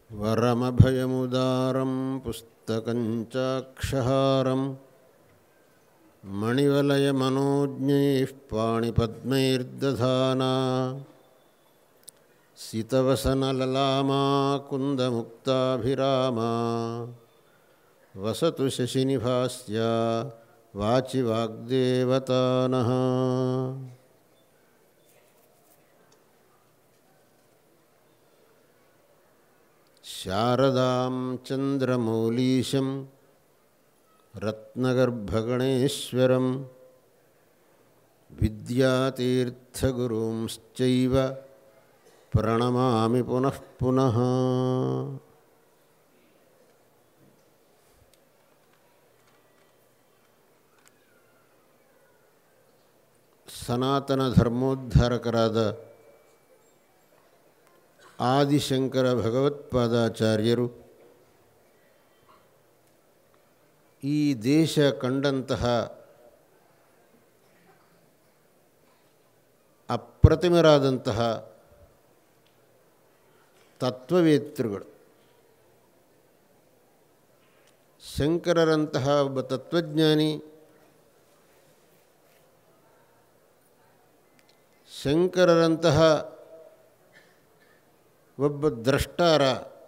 वरमभयमुदारं पुस्तकञ्चाक्षहारं मणिवलयमनोज्ञैः पाणिपद्मैर्दधाना सितवसनललामा कुन्दमुक्ताभिरामा वसतु शशिनिभास्या वाचि वाग्देवतानः शारदां चन्द्रमौलीशं रत्नगर्भगणेश्वरं विद्यातीर्थगुरुंश्चैव प्रणमामि पुनः पुनः ಸನಾತನ ಧರ್ಮೋದ್ಧಾರಕರಾದ ಆದಿಶಂಕರ ಭಗವತ್ಪಾದಾಚಾರ್ಯರು ಈ ದೇಶ ಕಂಡಂತಹ ಅಪ್ರತಿಮರಾದಂತಹ ತತ್ವವೇತೃಗಳು ಶಂಕರರಂತಹ ಒಬ್ಬ ತತ್ವಜ್ಞಾನಿ ಶಂಕರರಂತಹ ಒಬ್ಬ ದ್ರಷ್ಟಾರ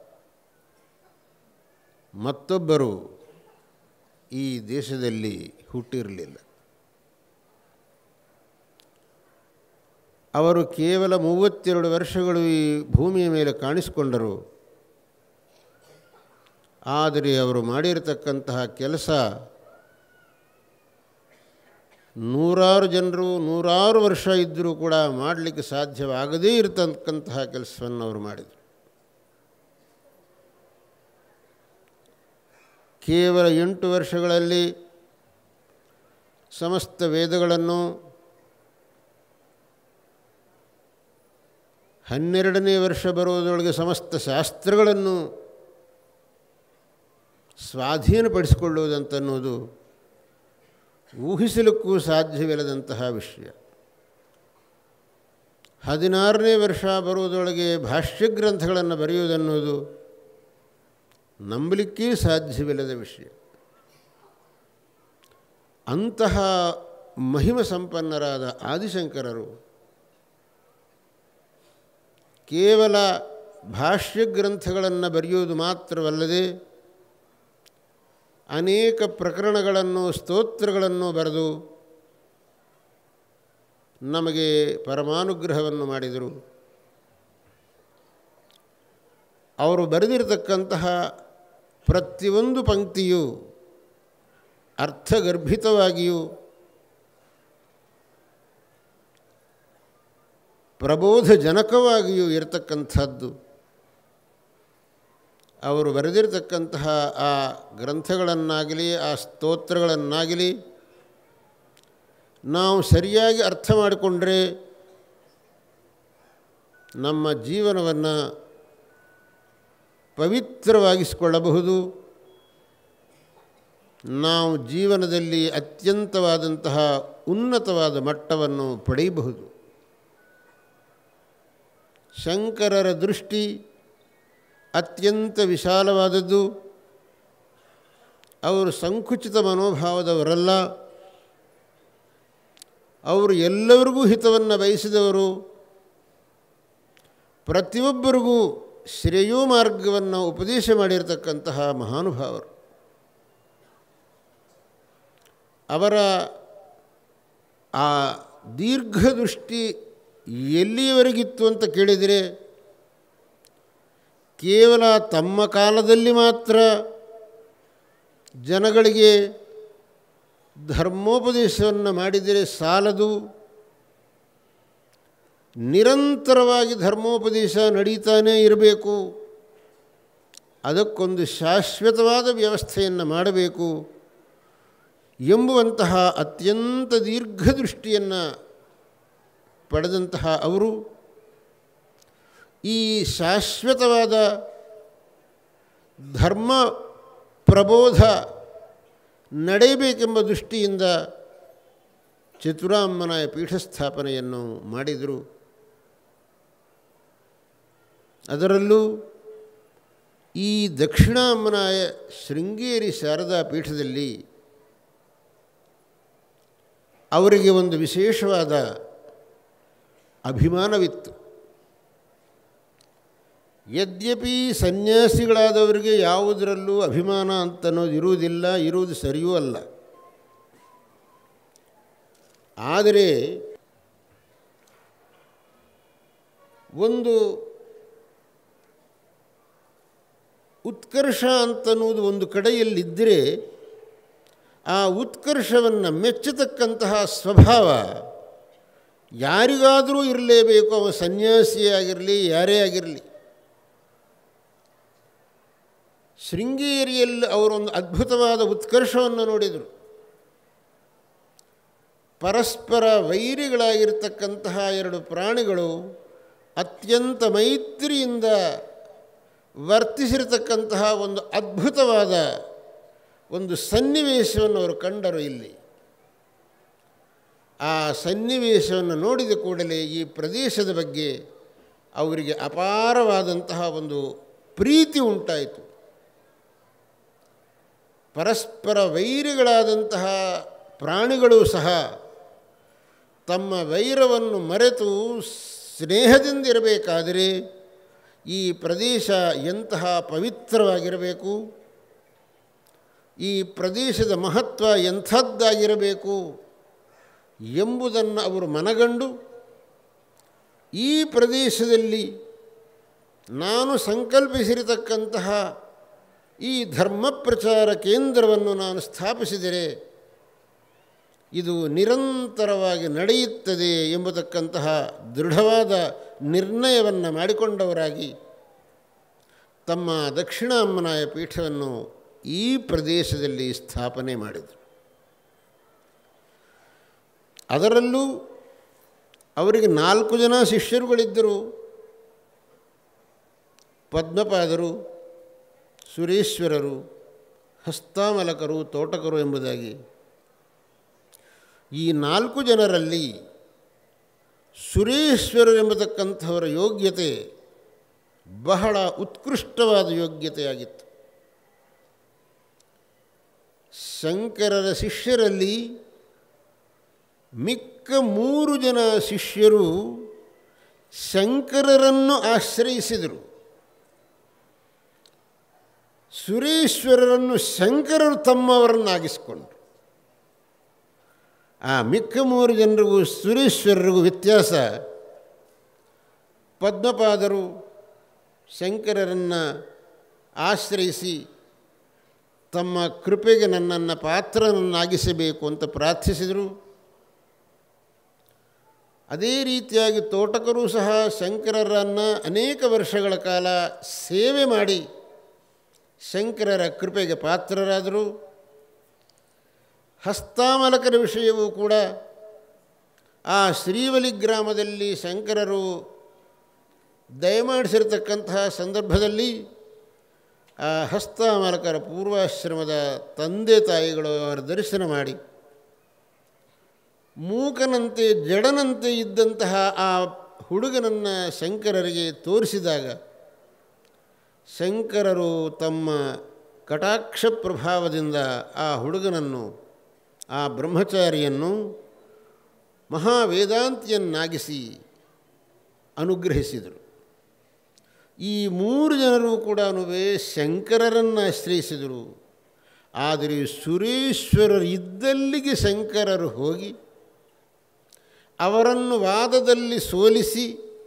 ಮತ್ತೊಬ್ಬರು ಈ ದೇಶದಲ್ಲಿ ಹುಟ್ಟಿರಲಿಲ್ಲ ಅವರು ಕೇವಲ ಮೂವತ್ತೆರಡು ವರ್ಷಗಳು ಈ ಭೂಮಿಯ ಮೇಲೆ ಕಾಣಿಸಿಕೊಂಡರು ಆದರೆ ಅವರು ಮಾಡಿರತಕ್ಕಂತಹ ಕೆಲಸ ನೂರಾರು ಜನರು ನೂರಾರು ವರ್ಷ ಇದ್ದರೂ ಕೂಡ ಮಾಡಲಿಕ್ಕೆ ಸಾಧ್ಯವಾಗದೇ ಇರತಕ್ಕಂತಹ ಕೆಲಸವನ್ನು ಅವರು ಮಾಡಿದರು ಕೇವಲ ಎಂಟು ವರ್ಷಗಳಲ್ಲಿ ಸಮಸ್ತ ವೇದಗಳನ್ನು ಹನ್ನೆರಡನೇ ವರ್ಷ ಬರುವುದರೊಳಗೆ ಸಮಸ್ತ ಶಾಸ್ತ್ರಗಳನ್ನು ಸ್ವಾಧೀನಪಡಿಸಿಕೊಳ್ಳುವುದಂತನ್ನುವುದು ಊಹಿಸಲಿಕ್ಕೂ ಸಾಧ್ಯವಿಲ್ಲದಂತಹ ವಿಷಯ ಹದಿನಾರನೇ ವರ್ಷ ಬರುವುದರೊಳಗೆ ಭಾಷ್ಯ ಗ್ರಂಥಗಳನ್ನು ಬರೆಯುವುದನ್ನುವುದು ನಂಬಲಿಕ್ಕೇ ಸಾಧ್ಯವಿಲ್ಲದ ವಿಷಯ ಅಂತಹ ಮಹಿಮ ಸಂಪನ್ನರಾದ ಆದಿಶಂಕರರು ಕೇವಲ ಭಾಷ್ಯ ಗ್ರಂಥಗಳನ್ನು ಬರೆಯುವುದು ಮಾತ್ರವಲ್ಲದೆ ಅನೇಕ ಪ್ರಕರಣಗಳನ್ನು ಸ್ತೋತ್ರಗಳನ್ನು ಬರೆದು ನಮಗೆ ಪರಮಾನುಗ್ರಹವನ್ನು ಮಾಡಿದರು ಅವರು ಬರೆದಿರತಕ್ಕಂತಹ ಪ್ರತಿಯೊಂದು ಪಂಕ್ತಿಯು ಅರ್ಥಗರ್ಭಿತವಾಗಿಯೂ ಪ್ರಬೋಧಜನಕವಾಗಿಯೂ ಇರತಕ್ಕಂಥದ್ದು ಅವರು ಬರೆದಿರತಕ್ಕಂತಹ ಆ ಗ್ರಂಥಗಳನ್ನಾಗಲಿ ಆ ಸ್ತೋತ್ರಗಳನ್ನಾಗಲಿ ನಾವು ಸರಿಯಾಗಿ ಅರ್ಥ ಮಾಡಿಕೊಂಡ್ರೆ ನಮ್ಮ ಜೀವನವನ್ನು ಪವಿತ್ರವಾಗಿಸಿಕೊಳ್ಳಬಹುದು ನಾವು ಜೀವನದಲ್ಲಿ ಅತ್ಯಂತವಾದಂತಹ ಉನ್ನತವಾದ ಮಟ್ಟವನ್ನು ಪಡೆಯಬಹುದು ಶಂಕರರ ದೃಷ್ಟಿ ಅತ್ಯಂತ ವಿಶಾಲವಾದದ್ದು ಅವರು ಸಂಕುಚಿತ ಮನೋಭಾವದವರಲ್ಲ ಅವರು ಎಲ್ಲರಿಗೂ ಹಿತವನ್ನು ಬಯಸಿದವರು ಪ್ರತಿಯೊಬ್ಬರಿಗೂ ಶ್ರೇಯೋ ಮಾರ್ಗವನ್ನು ಉಪದೇಶ ಮಾಡಿರತಕ್ಕಂತಹ ಮಹಾನುಭಾವರು ಅವರ ಆ ದೀರ್ಘದೃಷ್ಟಿ ಎಲ್ಲಿಯವರೆಗಿತ್ತು ಅಂತ ಕೇಳಿದರೆ ಕೇವಲ ತಮ್ಮ ಕಾಲದಲ್ಲಿ ಮಾತ್ರ ಜನಗಳಿಗೆ ಧರ್ಮೋಪದೇಶವನ್ನು ಮಾಡಿದರೆ ಸಾಲದು ನಿರಂತರವಾಗಿ ಧರ್ಮೋಪದೇಶ ನಡೀತಾನೇ ಇರಬೇಕು ಅದಕ್ಕೊಂದು ಶಾಶ್ವತವಾದ ವ್ಯವಸ್ಥೆಯನ್ನು ಮಾಡಬೇಕು ಎಂಬುವಂತಹ ಅತ್ಯಂತ ದೀರ್ಘದೃಷ್ಟಿಯನ್ನು ಪಡೆದಂತಹ ಅವರು ಈ ಶಾಶ್ವತವಾದ ಧರ್ಮ ಪ್ರಬೋಧ ನಡೆಯಬೇಕೆಂಬ ದೃಷ್ಟಿಯಿಂದ ಚತುರಾಮ್ಮನ ಪೀಠಸ್ಥಾಪನೆಯನ್ನು ಮಾಡಿದರು ಅದರಲ್ಲೂ ಈ ದಕ್ಷಿಣಾಂಬನಾಯ ಶೃಂಗೇರಿ ಶಾರದಾ ಪೀಠದಲ್ಲಿ ಅವರಿಗೆ ಒಂದು ವಿಶೇಷವಾದ ಅಭಿಮಾನವಿತ್ತು ಯದ್ಯಪಿ ಸನ್ಯಾಸಿಗಳಾದವರಿಗೆ ಯಾವುದರಲ್ಲೂ ಅಭಿಮಾನ ಅಂತನ್ನೋದು ಇರುವುದಿಲ್ಲ ಇರುವುದು ಸರಿಯೂ ಅಲ್ಲ ಆದರೆ ಒಂದು ಉತ್ಕರ್ಷ ಅಂತನ್ನುವುದು ಒಂದು ಕಡೆಯಲ್ಲಿದ್ದರೆ ಆ ಉತ್ಕರ್ಷವನ್ನು ಮೆಚ್ಚತಕ್ಕಂತಹ ಸ್ವಭಾವ ಯಾರಿಗಾದರೂ ಇರಲೇಬೇಕು ಅವ ಸನ್ಯಾಸಿಯೇ ಆಗಿರಲಿ ಯಾರೇ ಆಗಿರಲಿ ಶೃಂಗೇರಿಯಲ್ಲಿ ಅವರೊಂದು ಅದ್ಭುತವಾದ ಉತ್ಕರ್ಷವನ್ನು ನೋಡಿದರು ಪರಸ್ಪರ ವೈರಿಗಳಾಗಿರ್ತಕ್ಕಂತಹ ಎರಡು ಪ್ರಾಣಿಗಳು ಅತ್ಯಂತ ಮೈತ್ರಿಯಿಂದ ವರ್ತಿಸಿರತಕ್ಕಂತಹ ಒಂದು ಅದ್ಭುತವಾದ ಒಂದು ಸನ್ನಿವೇಶವನ್ನು ಅವರು ಕಂಡರು ಇಲ್ಲಿ ಆ ಸನ್ನಿವೇಶವನ್ನು ನೋಡಿದ ಕೂಡಲೇ ಈ ಪ್ರದೇಶದ ಬಗ್ಗೆ ಅವರಿಗೆ ಅಪಾರವಾದಂತಹ ಒಂದು ಪ್ರೀತಿ ಉಂಟಾಯಿತು ಪರಸ್ಪರ ವೈರಿಗಳಾದಂತಹ ಪ್ರಾಣಿಗಳು ಸಹ ತಮ್ಮ ವೈರವನ್ನು ಮರೆತು ಸ್ನೇಹದಿಂದಿರಬೇಕಾದರೆ ಈ ಪ್ರದೇಶ ಎಂತಹ ಪವಿತ್ರವಾಗಿರಬೇಕು ಈ ಪ್ರದೇಶದ ಮಹತ್ವ ಎಂಥದ್ದಾಗಿರಬೇಕು ಎಂಬುದನ್ನು ಅವರು ಮನಗಂಡು ಈ ಪ್ರದೇಶದಲ್ಲಿ ನಾನು ಸಂಕಲ್ಪಿಸಿರತಕ್ಕಂತಹ ಈ ಧರ್ಮ ಪ್ರಚಾರ ಕೇಂದ್ರವನ್ನು ನಾನು ಸ್ಥಾಪಿಸಿದರೆ ಇದು ನಿರಂತರವಾಗಿ ನಡೆಯುತ್ತದೆ ಎಂಬತಕ್ಕಂತಹ ದೃಢವಾದ ನಿರ್ಣಯವನ್ನು ಮಾಡಿಕೊಂಡವರಾಗಿ ತಮ್ಮ ದಕ್ಷಿಣಾಂಬನಾಯ ಪೀಠವನ್ನು ಈ ಪ್ರದೇಶದಲ್ಲಿ ಸ್ಥಾಪನೆ ಮಾಡಿದರು ಅದರಲ್ಲೂ ಅವರಿಗೆ ನಾಲ್ಕು ಜನ ಶಿಷ್ಯರುಗಳಿದ್ದರು ಪದ್ಮಪಾದರು ಸುರೇಶ್ವರರು ಹಸ್ತಾಮಲಕರು ತೋಟಕರು ಎಂಬುದಾಗಿ ಈ ನಾಲ್ಕು ಜನರಲ್ಲಿ ಸುರೇಶ್ವರರು ಎಂಬತಕ್ಕಂಥವರ ಯೋಗ್ಯತೆ ಬಹಳ ಉತ್ಕೃಷ್ಟವಾದ ಯೋಗ್ಯತೆಯಾಗಿತ್ತು ಶಂಕರರ ಶಿಷ್ಯರಲ್ಲಿ ಮಿಕ್ಕ ಮೂರು ಜನ ಶಿಷ್ಯರು ಶಂಕರರನ್ನು ಆಶ್ರಯಿಸಿದರು ಸುರೇಶ್ವರರನ್ನು ಶಂಕರರು ತಮ್ಮವರನ್ನಾಗಿಸಿಕೊಂಡರು ಆ ಮಿಕ್ಕ ಮೂರು ಜನರಿಗೂ ಸುರೇಶ್ವರರಿಗೂ ವ್ಯತ್ಯಾಸ ಪದ್ಮಪಾದರು ಶಂಕರರನ್ನು ಆಶ್ರಯಿಸಿ ತಮ್ಮ ಕೃಪೆಗೆ ನನ್ನನ್ನು ಪಾತ್ರನನ್ನಾಗಿಸಬೇಕು ಅಂತ ಪ್ರಾರ್ಥಿಸಿದರು ಅದೇ ರೀತಿಯಾಗಿ ತೋಟಕರು ಸಹ ಶಂಕರರನ್ನು ಅನೇಕ ವರ್ಷಗಳ ಕಾಲ ಸೇವೆ ಮಾಡಿ ಶಂಕರರ ಕೃಪೆಗೆ ಪಾತ್ರರಾದರು ಹಸ್ತಾಮಲಕರ ವಿಷಯವೂ ಕೂಡ ಆ ಶ್ರೀವಲಿ ಗ್ರಾಮದಲ್ಲಿ ಶಂಕರರು ದಯಮಾಡಿಸಿರ್ತಕ್ಕಂತಹ ಸಂದರ್ಭದಲ್ಲಿ ಆ ಹಸ್ತಾಮಲಕರ ಪೂರ್ವಾಶ್ರಮದ ತಂದೆ ತಾಯಿಗಳು ಅವರ ದರ್ಶನ ಮಾಡಿ ಮೂಕನಂತೆ ಜಡನಂತೆ ಇದ್ದಂತಹ ಆ ಹುಡುಗನನ್ನು ಶಂಕರರಿಗೆ ತೋರಿಸಿದಾಗ ಶಂಕರರು ತಮ್ಮ ಕಟಾಕ್ಷ ಪ್ರಭಾವದಿಂದ ಆ ಹುಡುಗನನ್ನು ಆ ಬ್ರಹ್ಮಚಾರಿಯನ್ನು ಮಹಾವೇದಾಂತಿಯನ್ನಾಗಿಸಿ ಅನುಗ್ರಹಿಸಿದರು ಈ ಮೂರು ಜನರು ಕೂಡ ಶಂಕರರನ್ನು ಆಶ್ರಯಿಸಿದರು ಆದರೆ ಸುರೇಶ್ವರರು ಇದ್ದಲ್ಲಿಗೆ ಶಂಕರರು ಹೋಗಿ ಅವರನ್ನು ವಾದದಲ್ಲಿ ಸೋಲಿಸಿ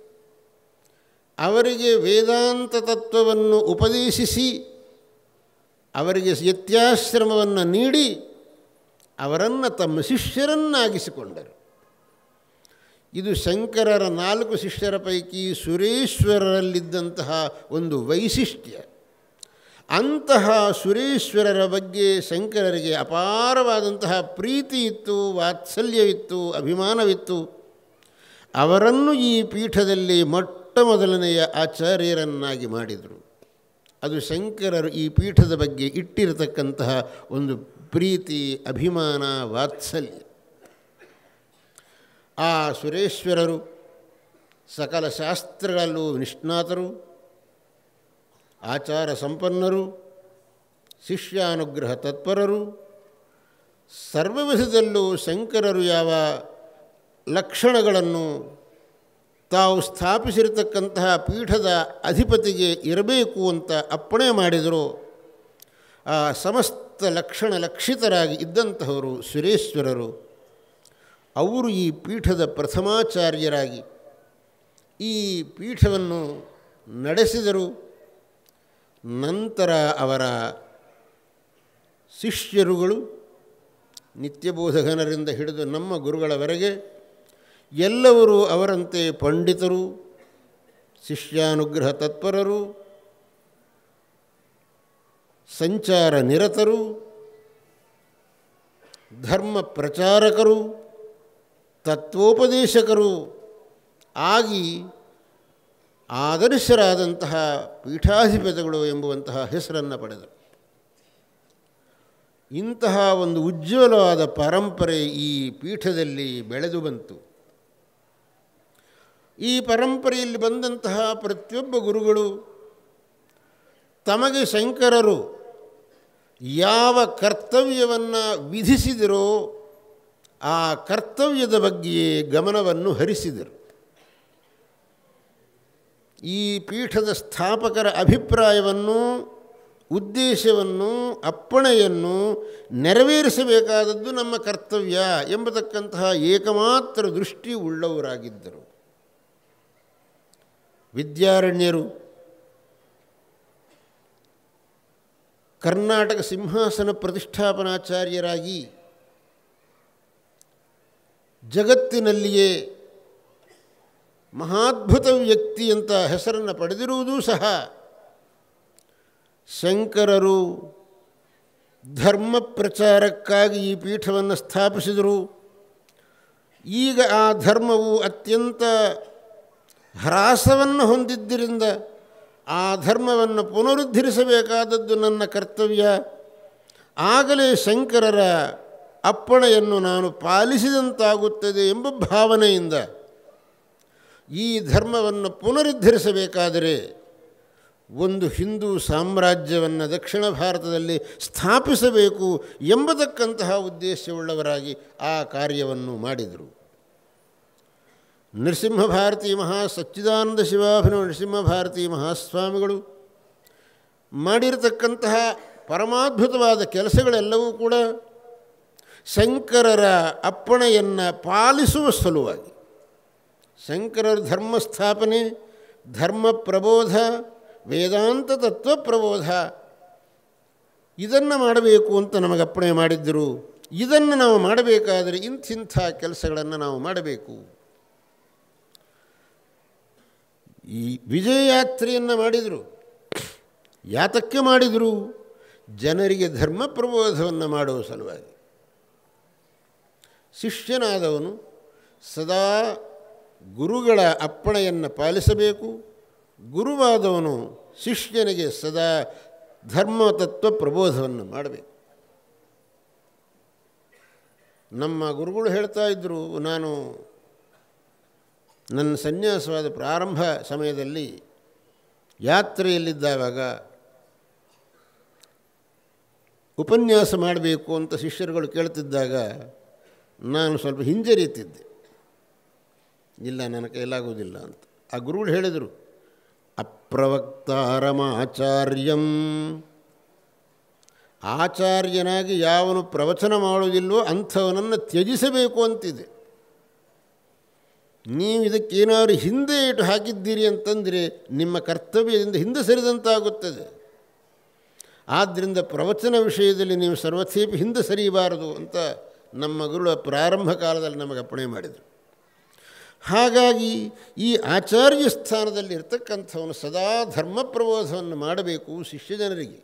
ಅವರಿಗೆ ವೇದಾಂತ ತತ್ವವನ್ನು ಉಪದೇಶಿಸಿ ಅವರಿಗೆ ಯತ್ಯಾಶ್ರಮವನ್ನು ನೀಡಿ ಅವರನ್ನು ತಮ್ಮ ಶಿಷ್ಯರನ್ನಾಗಿಸಿಕೊಂಡರು ಇದು ಶಂಕರರ ನಾಲ್ಕು ಶಿಷ್ಯರ ಪೈಕಿ ಸುರೇಶ್ವರರಲ್ಲಿದ್ದಂತಹ ಒಂದು ವೈಶಿಷ್ಟ್ಯ ಅಂತಹ ಸುರೇಶ್ವರರ ಬಗ್ಗೆ ಶಂಕರರಿಗೆ ಅಪಾರವಾದಂತಹ ಪ್ರೀತಿ ಇತ್ತು ವಾತ್ಸಲ್ಯವಿತ್ತು ಅಭಿಮಾನವಿತ್ತು ಅವರನ್ನು ಈ ಪೀಠದಲ್ಲಿ ಮೊಟ್ಟ ಮೊದಲನೆಯ ಆಚಾರ್ಯರನ್ನಾಗಿ ಮಾಡಿದರು ಅದು ಶಂಕರರು ಈ ಪೀಠದ ಬಗ್ಗೆ ಇಟ್ಟಿರತಕ್ಕಂತಹ ಒಂದು ಪ್ರೀತಿ ಅಭಿಮಾನ ವಾತ್ಸಲ್ಯ ಆ ಸುರೇಶ್ವರರು ಸಕಲ ಶಾಸ್ತ್ರಗಳಲ್ಲೂ ನಿಷ್ಣಾತರು ಆಚಾರ ಸಂಪನ್ನರು ಶಿಷ್ಯಾನುಗ್ರಹ ತತ್ಪರರು ಸರ್ವ ವಿಧದಲ್ಲೂ ಶಂಕರರು ಯಾವ ಲಕ್ಷಣಗಳನ್ನು ತಾವು ಸ್ಥಾಪಿಸಿರತಕ್ಕಂತಹ ಪೀಠದ ಅಧಿಪತಿಗೆ ಇರಬೇಕು ಅಂತ ಅಪ್ಪಣೆ ಮಾಡಿದರು ಆ ಸಮಸ್ತ ಲಕ್ಷಣ ಲಕ್ಷಿತರಾಗಿ ಇದ್ದಂತಹವರು ಸುರೇಶ್ವರರು ಅವರು ಈ ಪೀಠದ ಪ್ರಥಮಾಚಾರ್ಯರಾಗಿ ಈ ಪೀಠವನ್ನು ನಡೆಸಿದರು ನಂತರ ಅವರ ಶಿಷ್ಯರುಗಳು ನಿತ್ಯಬೋಧಗನರಿಂದ ಹಿಡಿದು ನಮ್ಮ ಗುರುಗಳವರೆಗೆ ಎಲ್ಲವರು ಅವರಂತೆ ಪಂಡಿತರು ಶಿಷ್ಯಾನುಗ್ರಹ ತತ್ಪರರು ಸಂಚಾರ ನಿರತರು ಧರ್ಮ ಪ್ರಚಾರಕರು ತತ್ವೋಪದೇಶಕರು ಆಗಿ ಆದರ್ಶರಾದಂತಹ ಪೀಠಾಧಿಪತಿಗಳು ಎಂಬುವಂತಹ ಹೆಸರನ್ನು ಪಡೆದರು ಇಂತಹ ಒಂದು ಉಜ್ವಲವಾದ ಪರಂಪರೆ ಈ ಪೀಠದಲ್ಲಿ ಬೆಳೆದು ಬಂತು ಈ ಪರಂಪರೆಯಲ್ಲಿ ಬಂದಂತಹ ಪ್ರತಿಯೊಬ್ಬ ಗುರುಗಳು ತಮಗೆ ಶಂಕರರು ಯಾವ ಕರ್ತವ್ಯವನ್ನು ವಿಧಿಸಿದರೋ ಆ ಕರ್ತವ್ಯದ ಬಗ್ಗೆಯೇ ಗಮನವನ್ನು ಹರಿಸಿದರು ಈ ಪೀಠದ ಸ್ಥಾಪಕರ ಅಭಿಪ್ರಾಯವನ್ನು ಉದ್ದೇಶವನ್ನು ಅಪ್ಪಣೆಯನ್ನು ನೆರವೇರಿಸಬೇಕಾದದ್ದು ನಮ್ಮ ಕರ್ತವ್ಯ ಎಂಬತಕ್ಕಂತಹ ಏಕಮಾತ್ರ ದೃಷ್ಟಿ ಉಳ್ಳವರಾಗಿದ್ದರು ವಿದ್ಯಾರಣ್ಯರು ಕರ್ನಾಟಕ ಸಿಂಹಾಸನ ಪ್ರತಿಷ್ಠಾಪನಾಚಾರ್ಯರಾಗಿ ಜಗತ್ತಿನಲ್ಲಿಯೇ ಮಹಾದ್ಭುತ ವ್ಯಕ್ತಿ ಅಂತ ಹೆಸರನ್ನು ಪಡೆದಿರುವುದೂ ಸಹ ಶಂಕರರು ಧರ್ಮ ಪ್ರಚಾರಕ್ಕಾಗಿ ಈ ಪೀಠವನ್ನು ಸ್ಥಾಪಿಸಿದರು ಈಗ ಆ ಧರ್ಮವು ಅತ್ಯಂತ ಹ್ರಾಸವನ್ನು ಹೊಂದಿದ್ದರಿಂದ ಆ ಧರ್ಮವನ್ನು ಪುನರುದ್ಧರಿಸಬೇಕಾದದ್ದು ನನ್ನ ಕರ್ತವ್ಯ ಆಗಲೇ ಶಂಕರರ ಅಪ್ಪಣೆಯನ್ನು ನಾನು ಪಾಲಿಸಿದಂತಾಗುತ್ತದೆ ಎಂಬ ಭಾವನೆಯಿಂದ ಈ ಧರ್ಮವನ್ನು ಪುನರುದ್ಧರಿಸಬೇಕಾದರೆ ಒಂದು ಹಿಂದೂ ಸಾಮ್ರಾಜ್ಯವನ್ನು ದಕ್ಷಿಣ ಭಾರತದಲ್ಲಿ ಸ್ಥಾಪಿಸಬೇಕು ಎಂಬತಕ್ಕಂತಹ ಉದ್ದೇಶವುಳ್ಳವರಾಗಿ ಆ ಕಾರ್ಯವನ್ನು ಮಾಡಿದರು ನರಸಿಂಹ ಭಾರತಿ ಮಹಾ ಸಚ್ಚಿದಾನಂದ ಶಿವಾಭಿನವ ನರಸಿಂಹ ಭಾರತಿ ಮಹಾಸ್ವಾಮಿಗಳು ಮಾಡಿರತಕ್ಕಂತಹ ಪರಮಾದ್ಭುತವಾದ ಕೆಲಸಗಳೆಲ್ಲವೂ ಕೂಡ ಶಂಕರರ ಅಪ್ಪಣೆಯನ್ನು ಪಾಲಿಸುವ ಸಲುವಾಗಿ ಶಂಕರರ ಧರ್ಮ ಸ್ಥಾಪನೆ ಧರ್ಮ ಪ್ರಬೋಧ ವೇದಾಂತ ತತ್ವ ಪ್ರಬೋಧ ಇದನ್ನು ಮಾಡಬೇಕು ಅಂತ ನಮಗೆ ಅಪ್ಪಣೆ ಮಾಡಿದ್ದರು ಇದನ್ನು ನಾವು ಮಾಡಬೇಕಾದರೆ ಇಂಥಿಂಥ ಕೆಲಸಗಳನ್ನು ನಾವು ಮಾಡಬೇಕು ಈ ವಿಜಯಯಾತ್ರೆಯನ್ನು ಮಾಡಿದರು ಯಾತಕ್ಕೆ ಮಾಡಿದರು ಜನರಿಗೆ ಧರ್ಮ ಪ್ರಬೋಧವನ್ನು ಮಾಡುವ ಸಲುವಾಗಿ ಶಿಷ್ಯನಾದವನು ಸದಾ ಗುರುಗಳ ಅಪ್ಪಣೆಯನ್ನು ಪಾಲಿಸಬೇಕು ಗುರುವಾದವನು ಶಿಷ್ಯನಿಗೆ ಸದಾ ಧರ್ಮ ತತ್ವ ಪ್ರಬೋಧವನ್ನು ಮಾಡಬೇಕು ನಮ್ಮ ಗುರುಗಳು ಹೇಳ್ತಾ ಇದ್ದರು ನಾನು ನನ್ನ ಸನ್ಯಾಸವಾದ ಪ್ರಾರಂಭ ಸಮಯದಲ್ಲಿ ಯಾತ್ರೆಯಲ್ಲಿದ್ದಾಗ ಉಪನ್ಯಾಸ ಮಾಡಬೇಕು ಅಂತ ಶಿಷ್ಯರುಗಳು ಕೇಳ್ತಿದ್ದಾಗ ನಾನು ಸ್ವಲ್ಪ ಹಿಂಜರಿಯುತ್ತಿದ್ದೆ ಇಲ್ಲ ನನ್ನ ಕೈಲಾಗುವುದಿಲ್ಲ ಅಂತ ಆ ಗುರುಗಳು ಹೇಳಿದರು ಅಪ್ರವಕ್ತಾರಮಾಚಾರ್ಯಂ ಆಚಾರ್ಯನಾಗಿ ಯಾವನು ಪ್ರವಚನ ಮಾಡುವುದಿಲ್ವೋ ಅಂಥವನನ್ನು ತ್ಯಜಿಸಬೇಕು ಅಂತಿದೆ ನೀವು ಇದಕ್ಕೇನಾದ್ರು ಹಿಂದೆ ಇಟ್ಟು ಹಾಕಿದ್ದೀರಿ ಅಂತಂದರೆ ನಿಮ್ಮ ಕರ್ತವ್ಯದಿಂದ ಹಿಂದೆ ಸರಿದಂತಾಗುತ್ತದೆ ಆದ್ದರಿಂದ ಪ್ರವಚನ ವಿಷಯದಲ್ಲಿ ನೀವು ಸರ್ವಥೇಪಿ ಹಿಂದೆ ಸರಿಯಬಾರದು ಅಂತ ನಮ್ಮ ಗುರುಳ ಪ್ರಾರಂಭ ಕಾಲದಲ್ಲಿ ನಮಗೆ ಅಪ್ಪಣೆ ಮಾಡಿದರು ಹಾಗಾಗಿ ಈ ಆಚಾರ್ಯ ಸ್ಥಾನದಲ್ಲಿ ಇರ್ತಕ್ಕಂಥವನು ಸದಾ ಧರ್ಮ ಪ್ರಬೋಧವನ್ನು ಮಾಡಬೇಕು ಶಿಷ್ಯ ಜನರಿಗೆ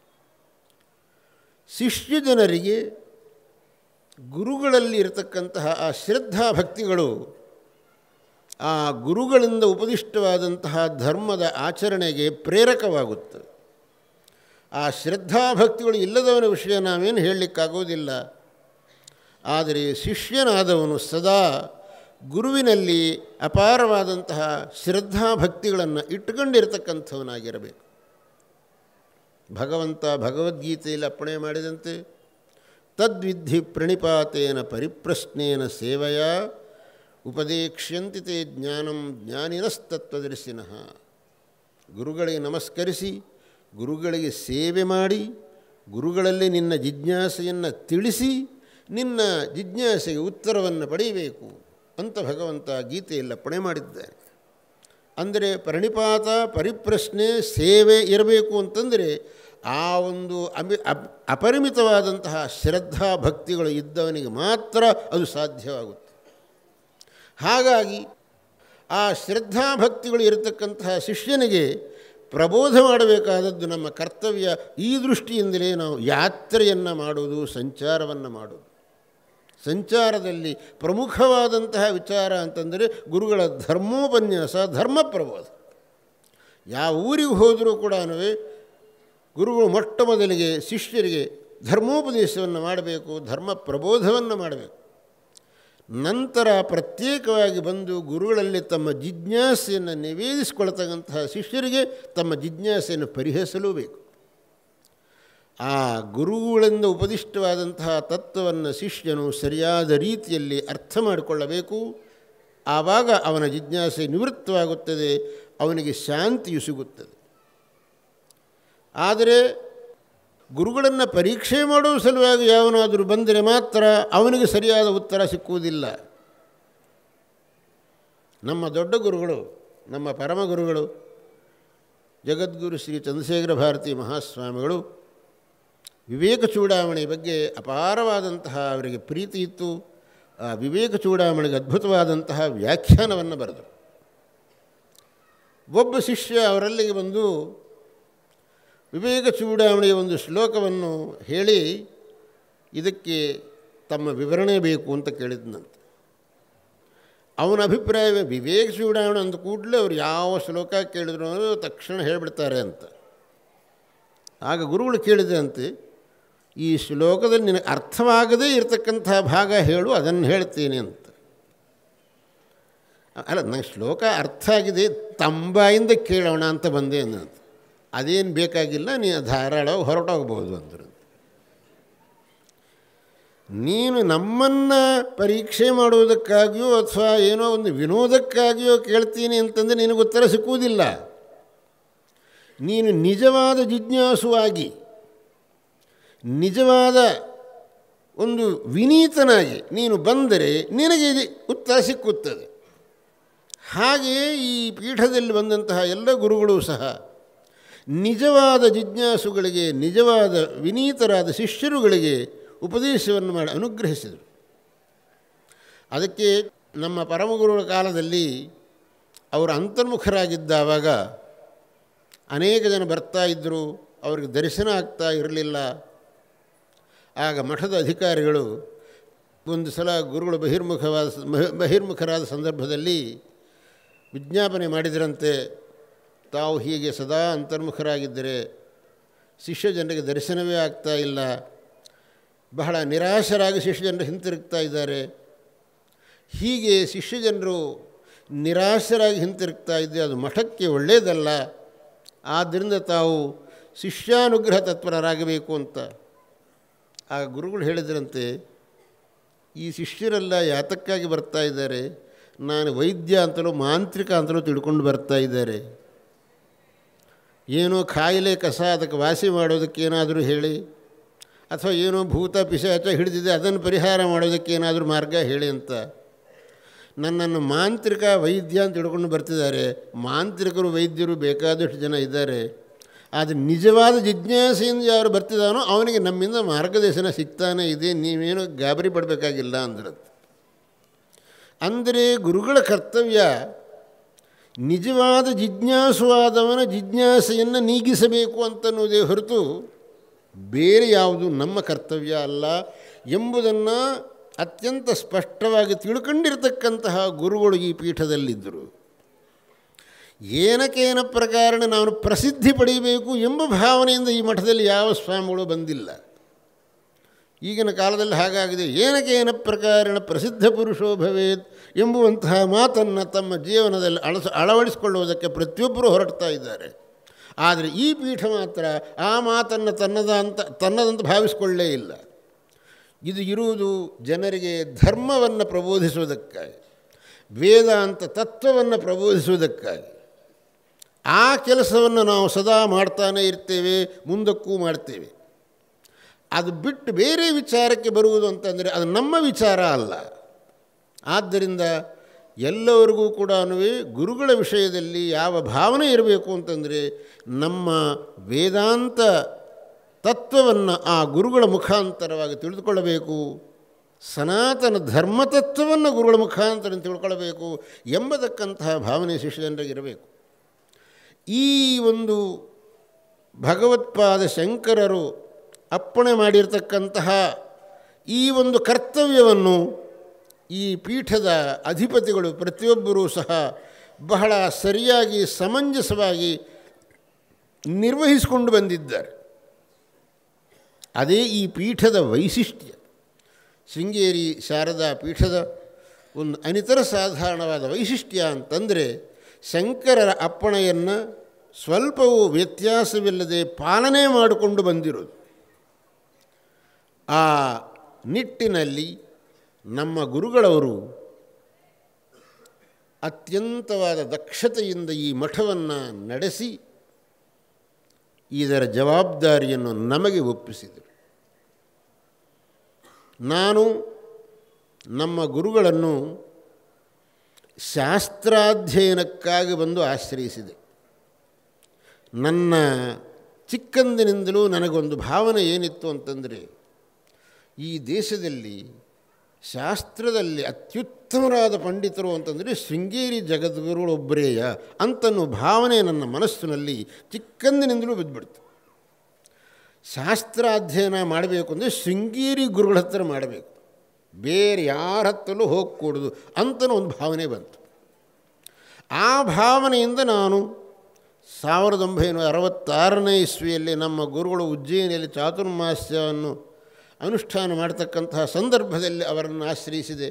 ಶಿಷ್ಯ ಜನರಿಗೆ ಗುರುಗಳಲ್ಲಿ ಇರತಕ್ಕಂತಹ ಆ ಶ್ರದ್ಧಾ ಭಕ್ತಿಗಳು ಆ ಗುರುಗಳಿಂದ ಉಪದಿಷ್ಟವಾದಂತಹ ಧರ್ಮದ ಆಚರಣೆಗೆ ಪ್ರೇರಕವಾಗುತ್ತದೆ ಆ ಶ್ರದ್ಧಾಭಕ್ತಿಗಳು ಇಲ್ಲದವನ ವಿಷಯ ನಾವೇನು ಹೇಳಲಿಕ್ಕಾಗೋದಿಲ್ಲ ಆದರೆ ಶಿಷ್ಯನಾದವನು ಸದಾ ಗುರುವಿನಲ್ಲಿ ಅಪಾರವಾದಂತಹ ಶ್ರದ್ಧಾಭಕ್ತಿಗಳನ್ನು ಇಟ್ಟುಕೊಂಡಿರತಕ್ಕಂಥವನಾಗಿರಬೇಕು ಭಗವಂತ ಭಗವದ್ಗೀತೆಯಲ್ಲಿ ಅಪ್ಪಣೆ ಮಾಡಿದಂತೆ ತದ್ವಿಧಿ ಪ್ರಣಿಪಾತೇನ ಪರಿಪ್ರಶ್ನೇನ ಸೇವೆಯ ಉಪದೇಕ್ಷ್ಯಂತಿ ತೇ ಜ್ಞಾನಂ ಜ್ಞಾನಿನಸ್ತತ್ವದರ್ಶಿನಃ ಗುರುಗಳಿಗೆ ನಮಸ್ಕರಿಸಿ ಗುರುಗಳಿಗೆ ಸೇವೆ ಮಾಡಿ ಗುರುಗಳಲ್ಲಿ ನಿನ್ನ ಜಿಜ್ಞಾಸೆಯನ್ನು ತಿಳಿಸಿ ನಿನ್ನ ಜಿಜ್ಞಾಸೆಗೆ ಉತ್ತರವನ್ನು ಪಡೆಯಬೇಕು ಅಂತ ಭಗವಂತ ಗೀತೆಯಲ್ಲಿ ಅಪ್ಪಣೆ ಮಾಡಿದ್ದಾನೆ ಅಂದರೆ ಪ್ರಣಿಪಾತ ಪರಿಪ್ರಶ್ನೆ ಸೇವೆ ಇರಬೇಕು ಅಂತಂದರೆ ಆ ಒಂದು ಅಮಿ ಅಪ್ ಅಪರಿಮಿತವಾದಂತಹ ಶ್ರದ್ಧಾ ಭಕ್ತಿಗಳು ಇದ್ದವನಿಗೆ ಮಾತ್ರ ಅದು ಸಾಧ್ಯವಾಗುತ್ತೆ ಹಾಗಾಗಿ ಆ ಶ್ರದ್ಧಾ ಭಕ್ತಿಗಳು ಇರತಕ್ಕಂತಹ ಶಿಷ್ಯನಿಗೆ ಪ್ರಬೋಧ ಮಾಡಬೇಕಾದದ್ದು ನಮ್ಮ ಕರ್ತವ್ಯ ಈ ದೃಷ್ಟಿಯಿಂದಲೇ ನಾವು ಯಾತ್ರೆಯನ್ನು ಮಾಡೋದು ಸಂಚಾರವನ್ನು ಮಾಡೋದು ಸಂಚಾರದಲ್ಲಿ ಪ್ರಮುಖವಾದಂತಹ ವಿಚಾರ ಅಂತಂದರೆ ಗುರುಗಳ ಧರ್ಮೋಪನ್ಯಾಸ ಧರ್ಮ ಪ್ರಬೋಧ ಯಾವ ಊರಿಗೆ ಹೋದರೂ ಕೂಡ ಗುರುಗಳು ಮೊಟ್ಟ ಮೊದಲಿಗೆ ಶಿಷ್ಯರಿಗೆ ಧರ್ಮೋಪದೇಶವನ್ನು ಮಾಡಬೇಕು ಧರ್ಮ ಪ್ರಬೋಧವನ್ನು ಮಾಡಬೇಕು ನಂತರ ಪ್ರತ್ಯೇಕವಾಗಿ ಬಂದು ಗುರುಗಳಲ್ಲಿ ತಮ್ಮ ಜಿಜ್ಞಾಸೆಯನ್ನು ನಿವೇದಿಸಿಕೊಳ್ತಕ್ಕಂತಹ ಶಿಷ್ಯರಿಗೆ ತಮ್ಮ ಜಿಜ್ಞಾಸೆಯನ್ನು ಪರಿಹರಿಸಲೂ ಬೇಕು ಆ ಗುರುಗಳಿಂದ ಉಪದಿಷ್ಟವಾದಂತಹ ತತ್ವವನ್ನು ಶಿಷ್ಯನು ಸರಿಯಾದ ರೀತಿಯಲ್ಲಿ ಅರ್ಥ ಮಾಡಿಕೊಳ್ಳಬೇಕು ಆವಾಗ ಅವನ ಜಿಜ್ಞಾಸೆ ನಿವೃತ್ತವಾಗುತ್ತದೆ ಅವನಿಗೆ ಶಾಂತಿಯು ಸಿಗುತ್ತದೆ ಆದರೆ ಗುರುಗಳನ್ನು ಪರೀಕ್ಷೆ ಮಾಡುವ ಸಲುವಾಗಿ ಯಾವನಾದರೂ ಬಂದರೆ ಮಾತ್ರ ಅವನಿಗೆ ಸರಿಯಾದ ಉತ್ತರ ಸಿಕ್ಕುವುದಿಲ್ಲ ನಮ್ಮ ದೊಡ್ಡ ಗುರುಗಳು ನಮ್ಮ ಪರಮ ಗುರುಗಳು ಜಗದ್ಗುರು ಶ್ರೀ ಚಂದ್ರಶೇಖರ ಭಾರತಿ ಮಹಾಸ್ವಾಮಿಗಳು ವಿವೇಕ ಚೂಡಾಮಣಿ ಬಗ್ಗೆ ಅಪಾರವಾದಂತಹ ಅವರಿಗೆ ಪ್ರೀತಿ ಇತ್ತು ಆ ವಿವೇಕ ಚೂಡಾಮಣಿಗೆ ಅದ್ಭುತವಾದಂತಹ ವ್ಯಾಖ್ಯಾನವನ್ನು ಬರೆದರು ಒಬ್ಬ ಶಿಷ್ಯ ಅವರಲ್ಲಿಗೆ ಬಂದು ವಿವೇಕ ಚೂಡಾಮಣಿಯ ಒಂದು ಶ್ಲೋಕವನ್ನು ಹೇಳಿ ಇದಕ್ಕೆ ತಮ್ಮ ವಿವರಣೆ ಬೇಕು ಅಂತ ಕೇಳಿದ್ನಂತೆ ಅವನ ಅಭಿಪ್ರಾಯ ವಿವೇಕ ಚೂಡಾಮಣಿ ಅಂದ ಕೂಡಲೇ ಅವ್ರು ಯಾವ ಶ್ಲೋಕ ಕೇಳಿದ್ರು ಅನ್ನೋದು ತಕ್ಷಣ ಹೇಳಿಬಿಡ್ತಾರೆ ಅಂತ ಆಗ ಗುರುಗಳು ಕೇಳಿದ್ರಂತೆ ಈ ಶ್ಲೋಕದಲ್ಲಿ ನಿನಗೆ ಅರ್ಥವಾಗದೇ ಇರತಕ್ಕಂಥ ಭಾಗ ಹೇಳು ಅದನ್ನು ಹೇಳ್ತೀನಿ ಅಂತ ಅಲ್ಲ ನಂಗೆ ಶ್ಲೋಕ ಅರ್ಥ ಆಗಿದೆ ತಂಬಾಯಿಂದ ಕೇಳೋಣ ಅಂತ ಬಂದೆ ಅನ್ನಂತ ಅದೇನು ಬೇಕಾಗಿಲ್ಲ ನೀನು ಧಾರಾಳವಾಗಿ ಹೊರಟೋಗ್ಬೋದು ಅಂದರು ನೀನು ನಮ್ಮನ್ನು ಪರೀಕ್ಷೆ ಮಾಡುವುದಕ್ಕಾಗಿಯೋ ಅಥವಾ ಏನೋ ಒಂದು ವಿನೋದಕ್ಕಾಗಿಯೋ ಕೇಳ್ತೀನಿ ಅಂತಂದರೆ ನಿನಗೆ ಉತ್ತರ ಸಿಕ್ಕುವುದಿಲ್ಲ ನೀನು ನಿಜವಾದ ಜಿಜ್ಞಾಸುವಾಗಿ ನಿಜವಾದ ಒಂದು ವಿನೀತನಾಗಿ ನೀನು ಬಂದರೆ ನಿನಗೆ ಉತ್ತರ ಸಿಕ್ಕುತ್ತದೆ ಹಾಗೆಯೇ ಈ ಪೀಠದಲ್ಲಿ ಬಂದಂತಹ ಎಲ್ಲ ಗುರುಗಳು ಸಹ ನಿಜವಾದ ಜಿಜ್ಞಾಸುಗಳಿಗೆ ನಿಜವಾದ ವಿನೀತರಾದ ಶಿಷ್ಯರುಗಳಿಗೆ ಉಪದೇಶವನ್ನು ಮಾಡಿ ಅನುಗ್ರಹಿಸಿದರು ಅದಕ್ಕೆ ನಮ್ಮ ಪರಮಗುರುಗಳ ಕಾಲದಲ್ಲಿ ಅವರು ಅಂತರ್ಮುಖರಾಗಿದ್ದಾವಾಗ ಅನೇಕ ಜನ ಬರ್ತಾ ಇದ್ದರು ಅವ್ರಿಗೆ ದರ್ಶನ ಆಗ್ತಾ ಇರಲಿಲ್ಲ ಆಗ ಮಠದ ಅಧಿಕಾರಿಗಳು ಒಂದು ಸಲ ಗುರುಗಳು ಬಹಿರ್ಮುಖವಾದ ಬಹಿರ್ಮುಖರಾದ ಸಂದರ್ಭದಲ್ಲಿ ವಿಜ್ಞಾಪನೆ ಮಾಡಿದರಂತೆ ತಾವು ಹೀಗೆ ಸದಾ ಅಂತರ್ಮುಖರಾಗಿದ್ದರೆ ಶಿಷ್ಯ ಜನರಿಗೆ ದರ್ಶನವೇ ಆಗ್ತಾ ಇಲ್ಲ ಬಹಳ ನಿರಾಶರಾಗಿ ಶಿಷ್ಯ ಜನರು ಹಿಂತಿರುಗ್ತಾ ಇದ್ದಾರೆ ಹೀಗೆ ಶಿಷ್ಯ ಜನರು ನಿರಾಶರಾಗಿ ಹಿಂತಿರುಗ್ತಾ ಇದ್ದರೆ ಅದು ಮಠಕ್ಕೆ ಒಳ್ಳೆಯದಲ್ಲ ಆದ್ದರಿಂದ ತಾವು ಶಿಷ್ಯಾನುಗ್ರಹ ತತ್ಪರರಾಗಬೇಕು ಅಂತ ಆ ಗುರುಗಳು ಹೇಳಿದ್ರಂತೆ ಈ ಶಿಷ್ಯರೆಲ್ಲ ಯಾತಕ್ಕಾಗಿ ಬರ್ತಾ ಇದ್ದಾರೆ ನಾನು ವೈದ್ಯ ಅಂತಲೂ ಮಾಂತ್ರಿಕ ಅಂತಲೂ ತಿಳ್ಕೊಂಡು ಬರ್ತಾ ಇದ್ದಾರೆ ಏನೋ ಕಾಯಿಲೆ ಕಸ ಅದಕ್ಕೆ ವಾಸಿ ಮಾಡೋದಕ್ಕೆ ಏನಾದರೂ ಹೇಳಿ ಅಥವಾ ಏನೋ ಭೂತ ಪಿಶಾಚ ಹಿಡಿದಿದೆ ಅದನ್ನು ಪರಿಹಾರ ಮಾಡೋದಕ್ಕೆ ಏನಾದರೂ ಮಾರ್ಗ ಹೇಳಿ ಅಂತ ನನ್ನನ್ನು ಮಾಂತ್ರಿಕ ವೈದ್ಯ ಅಂತ ತಿಳ್ಕೊಂಡು ಬರ್ತಿದ್ದಾರೆ ಮಾಂತ್ರಿಕರು ವೈದ್ಯರು ಬೇಕಾದಷ್ಟು ಜನ ಇದ್ದಾರೆ ಆದರೆ ನಿಜವಾದ ಜಿಜ್ಞಾಸೆಯಿಂದ ಯಾರು ಬರ್ತಿದ್ದಾನೋ ಅವನಿಗೆ ನಮ್ಮಿಂದ ಮಾರ್ಗದರ್ಶನ ಸಿಗ್ತಾನೆ ಇದೆ ನೀವೇನು ಗಾಬರಿ ಪಡಬೇಕಾಗಿಲ್ಲ ಅಂದ್ರೆ ಅಂದರೆ ಗುರುಗಳ ಕರ್ತವ್ಯ ನಿಜವಾದ ಜಿಜ್ಞಾಸುವಾದವನ ಜಿಜ್ಞಾಸೆಯನ್ನು ನೀಗಿಸಬೇಕು ಅಂತನ್ನುವುದೇ ಹೊರತು ಬೇರೆ ಯಾವುದು ನಮ್ಮ ಕರ್ತವ್ಯ ಅಲ್ಲ ಎಂಬುದನ್ನು ಅತ್ಯಂತ ಸ್ಪಷ್ಟವಾಗಿ ತಿಳ್ಕೊಂಡಿರ್ತಕ್ಕಂತಹ ಗುರುಗಳು ಈ ಪೀಠದಲ್ಲಿದ್ದರು ಏನಕೇನ ಪ್ರಕಾರಣ ನಾನು ಪ್ರಸಿದ್ಧಿ ಪಡೆಯಬೇಕು ಎಂಬ ಭಾವನೆಯಿಂದ ಈ ಮಠದಲ್ಲಿ ಯಾವ ಸ್ವಾಮಿಗಳು ಬಂದಿಲ್ಲ ಈಗಿನ ಕಾಲದಲ್ಲಿ ಹಾಗಾಗಿದೆ ಏನಕೇನ ಪ್ರಕಾರಣ ಪ್ರಸಿದ್ಧ ಪುರುಷೋ ಭವೇತ್ ಎಂಬುವಂತಹ ಮಾತನ್ನು ತಮ್ಮ ಜೀವನದಲ್ಲಿ ಅಳಸ ಅಳವಡಿಸಿಕೊಳ್ಳುವುದಕ್ಕೆ ಪ್ರತಿಯೊಬ್ಬರೂ ಹೊರಡ್ತಾ ಇದ್ದಾರೆ ಆದರೆ ಈ ಪೀಠ ಮಾತ್ರ ಆ ಮಾತನ್ನು ತನ್ನದ ಅಂತ ತನ್ನದಂತ ಭಾವಿಸಿಕೊಳ್ಳೇ ಇಲ್ಲ ಇದು ಇರುವುದು ಜನರಿಗೆ ಧರ್ಮವನ್ನು ಪ್ರಬೋಧಿಸುವುದಕ್ಕಾಗಿ ವೇದಾಂತ ತತ್ವವನ್ನು ಪ್ರಬೋಧಿಸುವುದಕ್ಕಾಗಿ ಆ ಕೆಲಸವನ್ನು ನಾವು ಸದಾ ಮಾಡ್ತಾನೇ ಇರ್ತೇವೆ ಮುಂದಕ್ಕೂ ಮಾಡ್ತೇವೆ ಅದು ಬಿಟ್ಟು ಬೇರೆ ವಿಚಾರಕ್ಕೆ ಬರುವುದು ಅಂತಂದರೆ ಅದು ನಮ್ಮ ವಿಚಾರ ಅಲ್ಲ ಆದ್ದರಿಂದ ಎಲ್ಲರಿಗೂ ಕೂಡ ಗುರುಗಳ ವಿಷಯದಲ್ಲಿ ಯಾವ ಭಾವನೆ ಇರಬೇಕು ಅಂತಂದರೆ ನಮ್ಮ ವೇದಾಂತ ತತ್ವವನ್ನು ಆ ಗುರುಗಳ ಮುಖಾಂತರವಾಗಿ ತಿಳಿದುಕೊಳ್ಳಬೇಕು ಸನಾತನ ಧರ್ಮತತ್ವವನ್ನು ಗುರುಗಳ ಮುಖಾಂತರ ತಿಳ್ಕೊಳ್ಬೇಕು ಎಂಬತಕ್ಕಂತಹ ಭಾವನೆ ಶಿಷ್ಯಜನರಿಗಿರಬೇಕು ಈ ಒಂದು ಭಗವತ್ಪಾದ ಶಂಕರರು ಅಪ್ಪಣೆ ಮಾಡಿರ್ತಕ್ಕಂತಹ ಈ ಒಂದು ಕರ್ತವ್ಯವನ್ನು ಈ ಪೀಠದ ಅಧಿಪತಿಗಳು ಪ್ರತಿಯೊಬ್ಬರೂ ಸಹ ಬಹಳ ಸರಿಯಾಗಿ ಸಮಂಜಸವಾಗಿ ನಿರ್ವಹಿಸಿಕೊಂಡು ಬಂದಿದ್ದಾರೆ ಅದೇ ಈ ಪೀಠದ ವೈಶಿಷ್ಟ್ಯ ಶೃಂಗೇರಿ ಶಾರದಾ ಪೀಠದ ಒಂದು ಅನಿತರ ಸಾಧಾರಣವಾದ ವೈಶಿಷ್ಟ್ಯ ಅಂತಂದರೆ ಶಂಕರರ ಅಪ್ಪಣೆಯನ್ನು ಸ್ವಲ್ಪವೂ ವ್ಯತ್ಯಾಸವಿಲ್ಲದೆ ಪಾಲನೆ ಮಾಡಿಕೊಂಡು ಬಂದಿರೋದು ಆ ನಿಟ್ಟಿನಲ್ಲಿ ನಮ್ಮ ಗುರುಗಳವರು ಅತ್ಯಂತವಾದ ದಕ್ಷತೆಯಿಂದ ಈ ಮಠವನ್ನು ನಡೆಸಿ ಇದರ ಜವಾಬ್ದಾರಿಯನ್ನು ನಮಗೆ ಒಪ್ಪಿಸಿದರು ನಾನು ನಮ್ಮ ಗುರುಗಳನ್ನು ಶಾಸ್ತ್ರಾಧ್ಯಯನಕ್ಕಾಗಿ ಬಂದು ಆಶ್ರಯಿಸಿದೆ ನನ್ನ ಚಿಕ್ಕಂದಿನಿಂದಲೂ ನನಗೊಂದು ಭಾವನೆ ಏನಿತ್ತು ಅಂತಂದರೆ ಈ ದೇಶದಲ್ಲಿ ಶಾಸ್ತ್ರದಲ್ಲಿ ಅತ್ಯುತ್ತಮರಾದ ಪಂಡಿತರು ಅಂತಂದರೆ ಶೃಂಗೇರಿ ಜಗದ್ಗುರುಗಳೊಬ್ಬರೇಯ ಅಂತನ್ನೋ ಭಾವನೆ ನನ್ನ ಮನಸ್ಸಿನಲ್ಲಿ ಚಿಕ್ಕಂದಿನಿಂದಲೂ ಬಿದ್ದುಬಿಡ್ತು ಶಾಸ್ತ್ರಾಧ್ಯಯನ ಮಾಡಬೇಕು ಅಂದರೆ ಶೃಂಗೇರಿ ಗುರುಗಳ ಹತ್ರ ಮಾಡಬೇಕು ಬೇರೆ ಯಾರ ಹತ್ರಲ್ಲೂ ಹೋಗಕೂಡದು ಅಂತನೂ ಒಂದು ಭಾವನೆ ಬಂತು ಆ ಭಾವನೆಯಿಂದ ನಾನು ಸಾವಿರದ ಒಂಬೈನೂರ ಅರವತ್ತಾರನೇ ಇಸ್ವಿಯಲ್ಲಿ ನಮ್ಮ ಗುರುಗಳು ಉಜ್ಜಯಿನಿಯಲ್ಲಿ ಚಾತುರ್ಮಾಸ್ಯವನ್ನು ಅನುಷ್ಠಾನ ಮಾಡತಕ್ಕಂತಹ ಸಂದರ್ಭದಲ್ಲಿ ಅವರನ್ನು ಆಶ್ರಯಿಸಿದೆ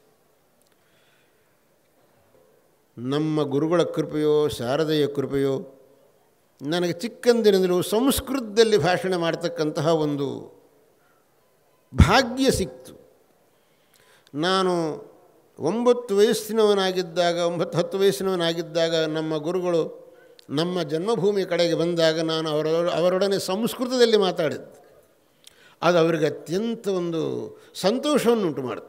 ನಮ್ಮ ಗುರುಗಳ ಕೃಪೆಯೋ ಶಾರದೆಯ ಕೃಪೆಯೋ ನನಗೆ ಚಿಕ್ಕಂದಿನಿಂದಲೂ ಸಂಸ್ಕೃತದಲ್ಲಿ ಭಾಷಣ ಮಾಡ್ತಕ್ಕಂತಹ ಒಂದು ಭಾಗ್ಯ ಸಿಕ್ತು ನಾನು ಒಂಬತ್ತು ವಯಸ್ಸಿನವನಾಗಿದ್ದಾಗ ಒಂಬತ್ತು ಹತ್ತು ವಯಸ್ಸಿನವನಾಗಿದ್ದಾಗ ನಮ್ಮ ಗುರುಗಳು ನಮ್ಮ ಜನ್ಮಭೂಮಿ ಕಡೆಗೆ ಬಂದಾಗ ನಾನು ಅವರ ಅವರೊಡನೆ ಸಂಸ್ಕೃತದಲ್ಲಿ ಮಾತಾಡಿದ್ದೆ ಅದು ಅವರಿಗೆ ಅತ್ಯಂತ ಒಂದು ಸಂತೋಷವನ್ನು ಉಂಟು ಮಾಡಿತು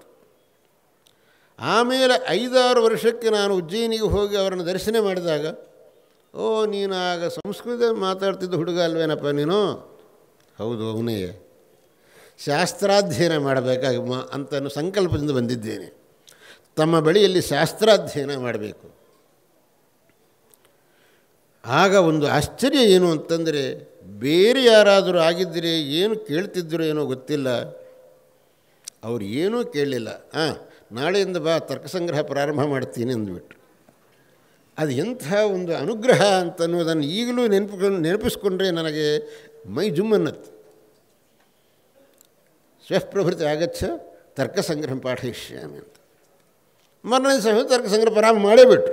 ಆಮೇಲೆ ಐದಾರು ವರ್ಷಕ್ಕೆ ನಾನು ಉಜ್ಜಯಿನಿಗೆ ಹೋಗಿ ಅವರನ್ನು ದರ್ಶನ ಮಾಡಿದಾಗ ಓ ನೀನು ಆಗ ಸಂಸ್ಕೃತ ಮಾತಾಡ್ತಿದ್ದ ಹುಡುಗ ಅಲ್ವೇನಪ್ಪ ನೀನು ಹೌದು ಅವನೇ ಶಾಸ್ತ್ರಾಧ್ಯಯನ ಮಾಡಬೇಕಾಗಿ ಮ ಅಂತ ಸಂಕಲ್ಪದಿಂದ ಬಂದಿದ್ದೇನೆ ತಮ್ಮ ಬಳಿಯಲ್ಲಿ ಶಾಸ್ತ್ರಾಧ್ಯಯನ ಮಾಡಬೇಕು ಆಗ ಒಂದು ಆಶ್ಚರ್ಯ ಏನು ಅಂತಂದರೆ ಬೇರೆ ಯಾರಾದರೂ ಆಗಿದ್ದರೆ ಏನು ಕೇಳ್ತಿದ್ದರೋ ಏನೋ ಗೊತ್ತಿಲ್ಲ ಅವ್ರು ಏನೂ ಕೇಳಲಿಲ್ಲ ಹಾಂ ನಾಳೆಯಿಂದ ಬಾ ತರ್ಕಸಂಗ್ರಹ ಪ್ರಾರಂಭ ಮಾಡ್ತೀನಿ ಅಂದ್ಬಿಟ್ರು ಅದು ಎಂಥ ಒಂದು ಅನುಗ್ರಹ ಅಂತ ಅನ್ನೋದನ್ನು ಈಗಲೂ ನೆನಪು ನೆನಪಿಸ್ಕೊಂಡ್ರೆ ನನಗೆ ಮೈ ಜುಮ್ಮನ್ನತ್ತು ಸ್ವಪ್ರಭೃತಿ ಆಗಚ್ಚ ತರ್ಕಸಂಗ್ರಹ ಪಾಠಯಿಷ್ಯಾಮಿ ಅಂತ ಮರನೇ ಸಹ ತರ್ಕಸಂಗ್ರಹ ಪ್ರಾರಂಭ ಮಾಡೇ ಬಿಟ್ರು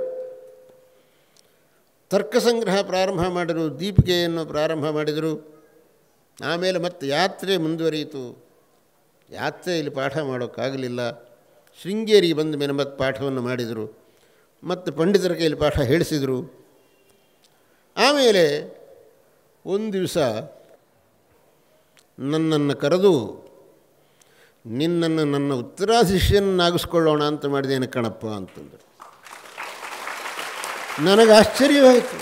ತರ್ಕಸಂಗ್ರಹ ಪ್ರಾರಂಭ ಮಾಡಿದರು ದೀಪಿಕೆಯನ್ನು ಪ್ರಾರಂಭ ಮಾಡಿದರು ಆಮೇಲೆ ಮತ್ತೆ ಯಾತ್ರೆ ಮುಂದುವರಿಯಿತು ಯಾತ್ರೆಯಲ್ಲಿ ಪಾಠ ಮಾಡೋಕ್ಕಾಗಲಿಲ್ಲ ಶೃಂಗೇರಿಗೆ ಬಂದ ಮೇಲೆ ಮತ್ತೆ ಪಾಠವನ್ನು ಮಾಡಿದರು ಮತ್ತು ಪಂಡಿತರ ಕೈಯಲ್ಲಿ ಪಾಠ ಹೇಳಿಸಿದರು ಆಮೇಲೆ ಒಂದು ದಿವಸ ನನ್ನನ್ನು ಕರೆದು ನಿನ್ನನ್ನು ನನ್ನ ಉತ್ತರಾಧಿಷ್ಯನ್ನಾಗಿಸ್ಕೊಳ್ಳೋಣ ಅಂತ ಮಾಡಿದ್ದೇನೆ ಕಣಪ್ಪ ಅಂತಂದರು ನನಗೆ ಆಶ್ಚರ್ಯವಾಯಿತು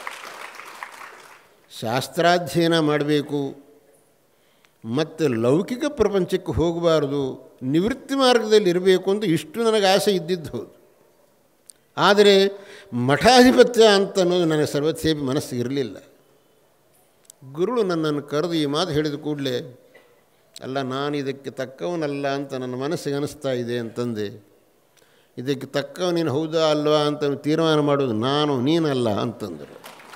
ಶಾಸ್ತ್ರಾಧ್ಯಯನ ಮಾಡಬೇಕು ಮತ್ತು ಲೌಕಿಕ ಪ್ರಪಂಚಕ್ಕೆ ಹೋಗಬಾರ್ದು ನಿವೃತ್ತಿ ಮಾರ್ಗದಲ್ಲಿ ಇರಬೇಕು ಅಂತ ಇಷ್ಟು ನನಗೆ ಆಸೆ ಇದ್ದಿದ್ದು ಹೌದು ಆದರೆ ಮಠಾಧಿಪತ್ಯ ಅಂತ ಅನ್ನೋದು ನನಗೆ ಸರ್ವಥೇಪಿ ಮನಸ್ಸಿಗೆ ಇರಲಿಲ್ಲ ಗುರುಳು ನನ್ನನ್ನು ಕರೆದು ಈ ಮಾತು ಹೇಳಿದ ಕೂಡಲೇ ಅಲ್ಲ ನಾನು ಇದಕ್ಕೆ ತಕ್ಕವನಲ್ಲ ಅಂತ ನನ್ನ ಮನಸ್ಸಿಗೆ ಅನಿಸ್ತಾ ಇದೆ ಅಂತಂದೆ ಇದಕ್ಕೆ ತಕ್ಕವ ನೀನು ಹೌದಾ ಅಲ್ವಾ ಅಂತ ತೀರ್ಮಾನ ಮಾಡೋದು ನಾನು ನೀನಲ್ಲ ಅಂತಂದರು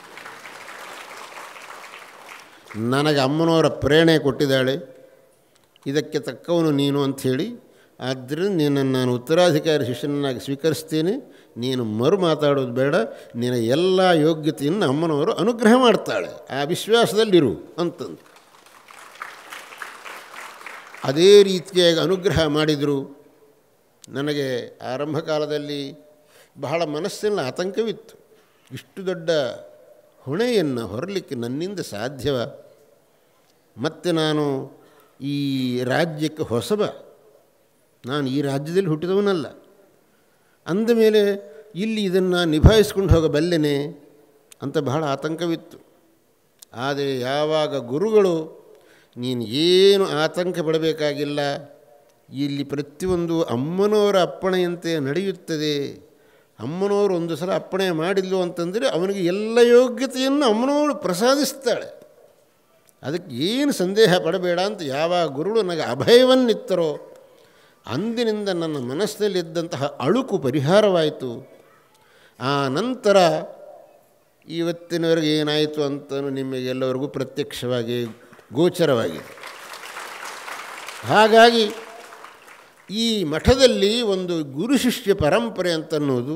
ನನಗೆ ಅಮ್ಮನವರ ಪ್ರೇರಣೆ ಕೊಟ್ಟಿದ್ದಾಳೆ ಇದಕ್ಕೆ ತಕ್ಕವನು ನೀನು ಅಂಥೇಳಿ ಆದ್ದರಿಂದ ನಿನ್ನನ್ನು ನಾನು ಉತ್ತರಾಧಿಕಾರಿ ಶಿಷ್ಯನನ್ನಾಗಿ ಸ್ವೀಕರಿಸ್ತೇನೆ ನೀನು ಮರು ಮಾತಾಡೋದು ಬೇಡ ನಿನ್ನ ಎಲ್ಲ ಯೋಗ್ಯತೆಯನ್ನು ಅಮ್ಮನವರು ಅನುಗ್ರಹ ಮಾಡ್ತಾಳೆ ಆ ವಿಶ್ವಾಸದಲ್ಲಿರು ಅಂತಂದು ಅದೇ ರೀತಿಯಾಗಿ ಅನುಗ್ರಹ ಮಾಡಿದರು ನನಗೆ ಆರಂಭ ಕಾಲದಲ್ಲಿ ಬಹಳ ಮನಸ್ಸಿನ ಆತಂಕವಿತ್ತು ಇಷ್ಟು ದೊಡ್ಡ ಹೊಣೆಯನ್ನು ಹೊರಲಿಕ್ಕೆ ನನ್ನಿಂದ ಸಾಧ್ಯವ ಮತ್ತು ನಾನು ಈ ರಾಜ್ಯಕ್ಕೆ ಹೊಸಬ ನಾನು ಈ ರಾಜ್ಯದಲ್ಲಿ ಹುಟ್ಟಿದವನಲ್ಲ ಅಂದಮೇಲೆ ಇಲ್ಲಿ ಇದನ್ನು ನಿಭಾಯಿಸ್ಕೊಂಡು ಹೋಗಬಲ್ಲೆನೆ ಅಂತ ಬಹಳ ಆತಂಕವಿತ್ತು ಆದರೆ ಯಾವಾಗ ಗುರುಗಳು ನೀನು ಏನು ಆತಂಕ ಪಡಬೇಕಾಗಿಲ್ಲ ಇಲ್ಲಿ ಪ್ರತಿಯೊಂದು ಅಮ್ಮನವರ ಅಪ್ಪಣೆಯಂತೆ ನಡೆಯುತ್ತದೆ ಅಮ್ಮನವರು ಒಂದು ಸಲ ಅಪ್ಪಣೆ ಮಾಡಿದ್ಲು ಅಂತಂದರೆ ಅವನಿಗೆ ಎಲ್ಲ ಯೋಗ್ಯತೆಯನ್ನು ಅಮ್ಮನವಳು ಪ್ರಸಾದಿಸ್ತಾಳೆ ಅದಕ್ಕೆ ಏನು ಸಂದೇಹ ಪಡಬೇಡ ಅಂತ ಯಾವಾಗ ಗುರುಗಳು ನನಗೆ ಅಭಯವನ್ನಿತ್ತರೋ ಅಂದಿನಿಂದ ನನ್ನ ಮನಸ್ಸಿನಲ್ಲಿದ್ದಂತಹ ಅಳುಕು ಪರಿಹಾರವಾಯಿತು ಆ ನಂತರ ಇವತ್ತಿನವರೆಗೆ ಏನಾಯಿತು ಅಂತಲೂ ನಿಮಗೆಲ್ಲರಿಗೂ ಪ್ರತ್ಯಕ್ಷವಾಗಿ ಗೋಚರವಾಗಿದೆ ಹಾಗಾಗಿ ಈ ಮಠದಲ್ಲಿ ಒಂದು ಗುರು ಶಿಷ್ಯ ಪರಂಪರೆ ಅಂತನ್ನೋದು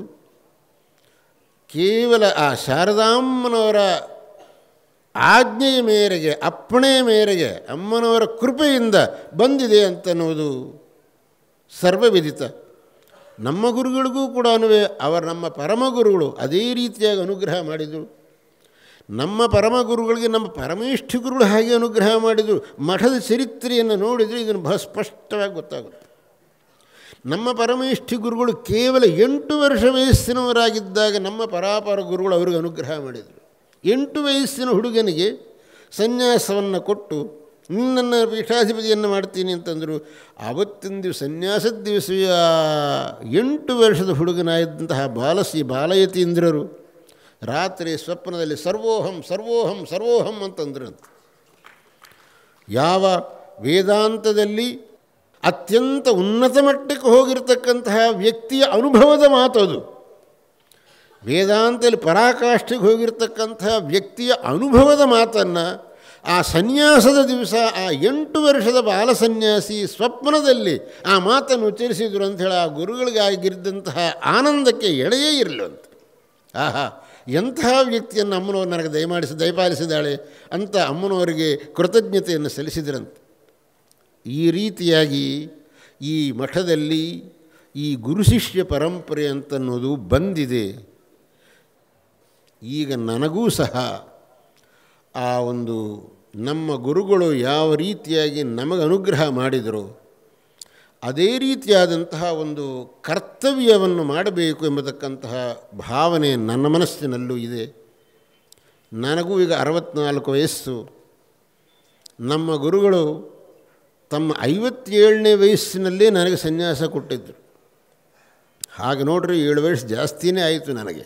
ಕೇವಲ ಆ ಶಾರದಾಮ್ಮನವರ ಆಜ್ಞೆಯ ಮೇರೆಗೆ ಅಪ್ಪಣೆಯ ಮೇರೆಗೆ ಅಮ್ಮನವರ ಕೃಪೆಯಿಂದ ಬಂದಿದೆ ಅಂತನ್ನುವುದು ಸರ್ವವಿದಿತ ನಮ್ಮ ಗುರುಗಳಿಗೂ ಕೂಡ ಅವರು ನಮ್ಮ ಪರಮಗುರುಗಳು ಅದೇ ರೀತಿಯಾಗಿ ಅನುಗ್ರಹ ಮಾಡಿದರು ನಮ್ಮ ಪರಮಗುರುಗಳಿಗೆ ನಮ್ಮ ಪರಮೇಷ್ಠ ಗುರುಗಳು ಹಾಗೆ ಅನುಗ್ರಹ ಮಾಡಿದರು ಮಠದ ಚರಿತ್ರೆಯನ್ನು ನೋಡಿದರೆ ಇದನ್ನು ಬಹಳ ಸ್ಪಷ್ಟವಾಗಿ ಗೊತ್ತಾಗುತ್ತೆ ನಮ್ಮ ಪರಮೇಷ್ಠಿ ಗುರುಗಳು ಕೇವಲ ಎಂಟು ವರ್ಷ ವಯಸ್ಸಿನವರಾಗಿದ್ದಾಗ ನಮ್ಮ ಪರಾಪರ ಗುರುಗಳು ಅವರಿಗೆ ಅನುಗ್ರಹ ಮಾಡಿದರು ಎಂಟು ವಯಸ್ಸಿನ ಹುಡುಗನಿಗೆ ಸನ್ಯಾಸವನ್ನು ಕೊಟ್ಟು ನಿನ್ನನ್ನು ಪೀಠಾಧಿಪತಿಯನ್ನು ಮಾಡ್ತೀನಿ ಅಂತಂದರು ಆವತ್ತಿನ ದಿವಸ ಸನ್ಯಾಸದ ದಿವಸ ಎಂಟು ವರ್ಷದ ಹುಡುಗನಾಗಿದ್ದಂತಹ ಬಾಲಸಿ ಬಾಲಯತೀಂದ್ರರು ರಾತ್ರಿ ಸ್ವಪ್ನದಲ್ಲಿ ಸರ್ವೋಹಂ ಸರ್ವೋಹಂ ಸರ್ವೋಹಂ ಅಂತಂದ್ರಂತೆ ಯಾವ ವೇದಾಂತದಲ್ಲಿ ಅತ್ಯಂತ ಉನ್ನತ ಮಟ್ಟಕ್ಕೆ ಹೋಗಿರತಕ್ಕಂತಹ ವ್ಯಕ್ತಿಯ ಅನುಭವದ ಮಾತದು ವೇದಾಂತದಲ್ಲಿ ಪರಾಕಾಷ್ಠೆಗೆ ಹೋಗಿರ್ತಕ್ಕಂತಹ ವ್ಯಕ್ತಿಯ ಅನುಭವದ ಮಾತನ್ನು ಆ ಸನ್ಯಾಸದ ದಿವಸ ಆ ಎಂಟು ವರ್ಷದ ಬಾಲ ಸನ್ಯಾಸಿ ಸ್ವಪ್ನದಲ್ಲಿ ಆ ಮಾತನ್ನು ಉಚ್ಚರಿಸಿದರು ಅಂಥೇಳಿ ಆ ಗುರುಗಳಿಗಾಗಿದ್ದಂತಹ ಆನಂದಕ್ಕೆ ಎಳೆಯೇ ಇರಲಿವಂತೆ ಆಹಾ ಎಂತಹ ವ್ಯಕ್ತಿಯನ್ನು ಅಮ್ಮನವರು ನನಗೆ ದಯಮಾಡಿಸಿ ದಯಪಾಲಿಸಿದ್ದಾಳೆ ಅಂತ ಅಮ್ಮನವರಿಗೆ ಕೃತಜ್ಞತೆಯನ್ನು ಸಲ್ಲಿಸಿದ್ರಂತೆ ಈ ರೀತಿಯಾಗಿ ಈ ಮಠದಲ್ಲಿ ಈ ಗುರು ಶಿಷ್ಯ ಪರಂಪರೆ ಅಂತನ್ನೋದು ಬಂದಿದೆ ಈಗ ನನಗೂ ಸಹ ಆ ಒಂದು ನಮ್ಮ ಗುರುಗಳು ಯಾವ ರೀತಿಯಾಗಿ ನಮಗೆ ಅನುಗ್ರಹ ಮಾಡಿದರೋ ಅದೇ ರೀತಿಯಾದಂತಹ ಒಂದು ಕರ್ತವ್ಯವನ್ನು ಮಾಡಬೇಕು ಎಂಬತಕ್ಕಂತಹ ಭಾವನೆ ನನ್ನ ಮನಸ್ಸಿನಲ್ಲೂ ಇದೆ ನನಗೂ ಈಗ ಅರವತ್ತ್ನಾಲ್ಕು ವಯಸ್ಸು ನಮ್ಮ ಗುರುಗಳು ತಮ್ಮ ಐವತ್ತೇಳನೇ ವಯಸ್ಸಿನಲ್ಲೇ ನನಗೆ ಸನ್ಯಾಸ ಕೊಟ್ಟಿದ್ದರು ಹಾಗೆ ನೋಡ್ರಿ ಏಳು ವಯಸ್ಸು ಜಾಸ್ತಿಯೇ ಆಯಿತು ನನಗೆ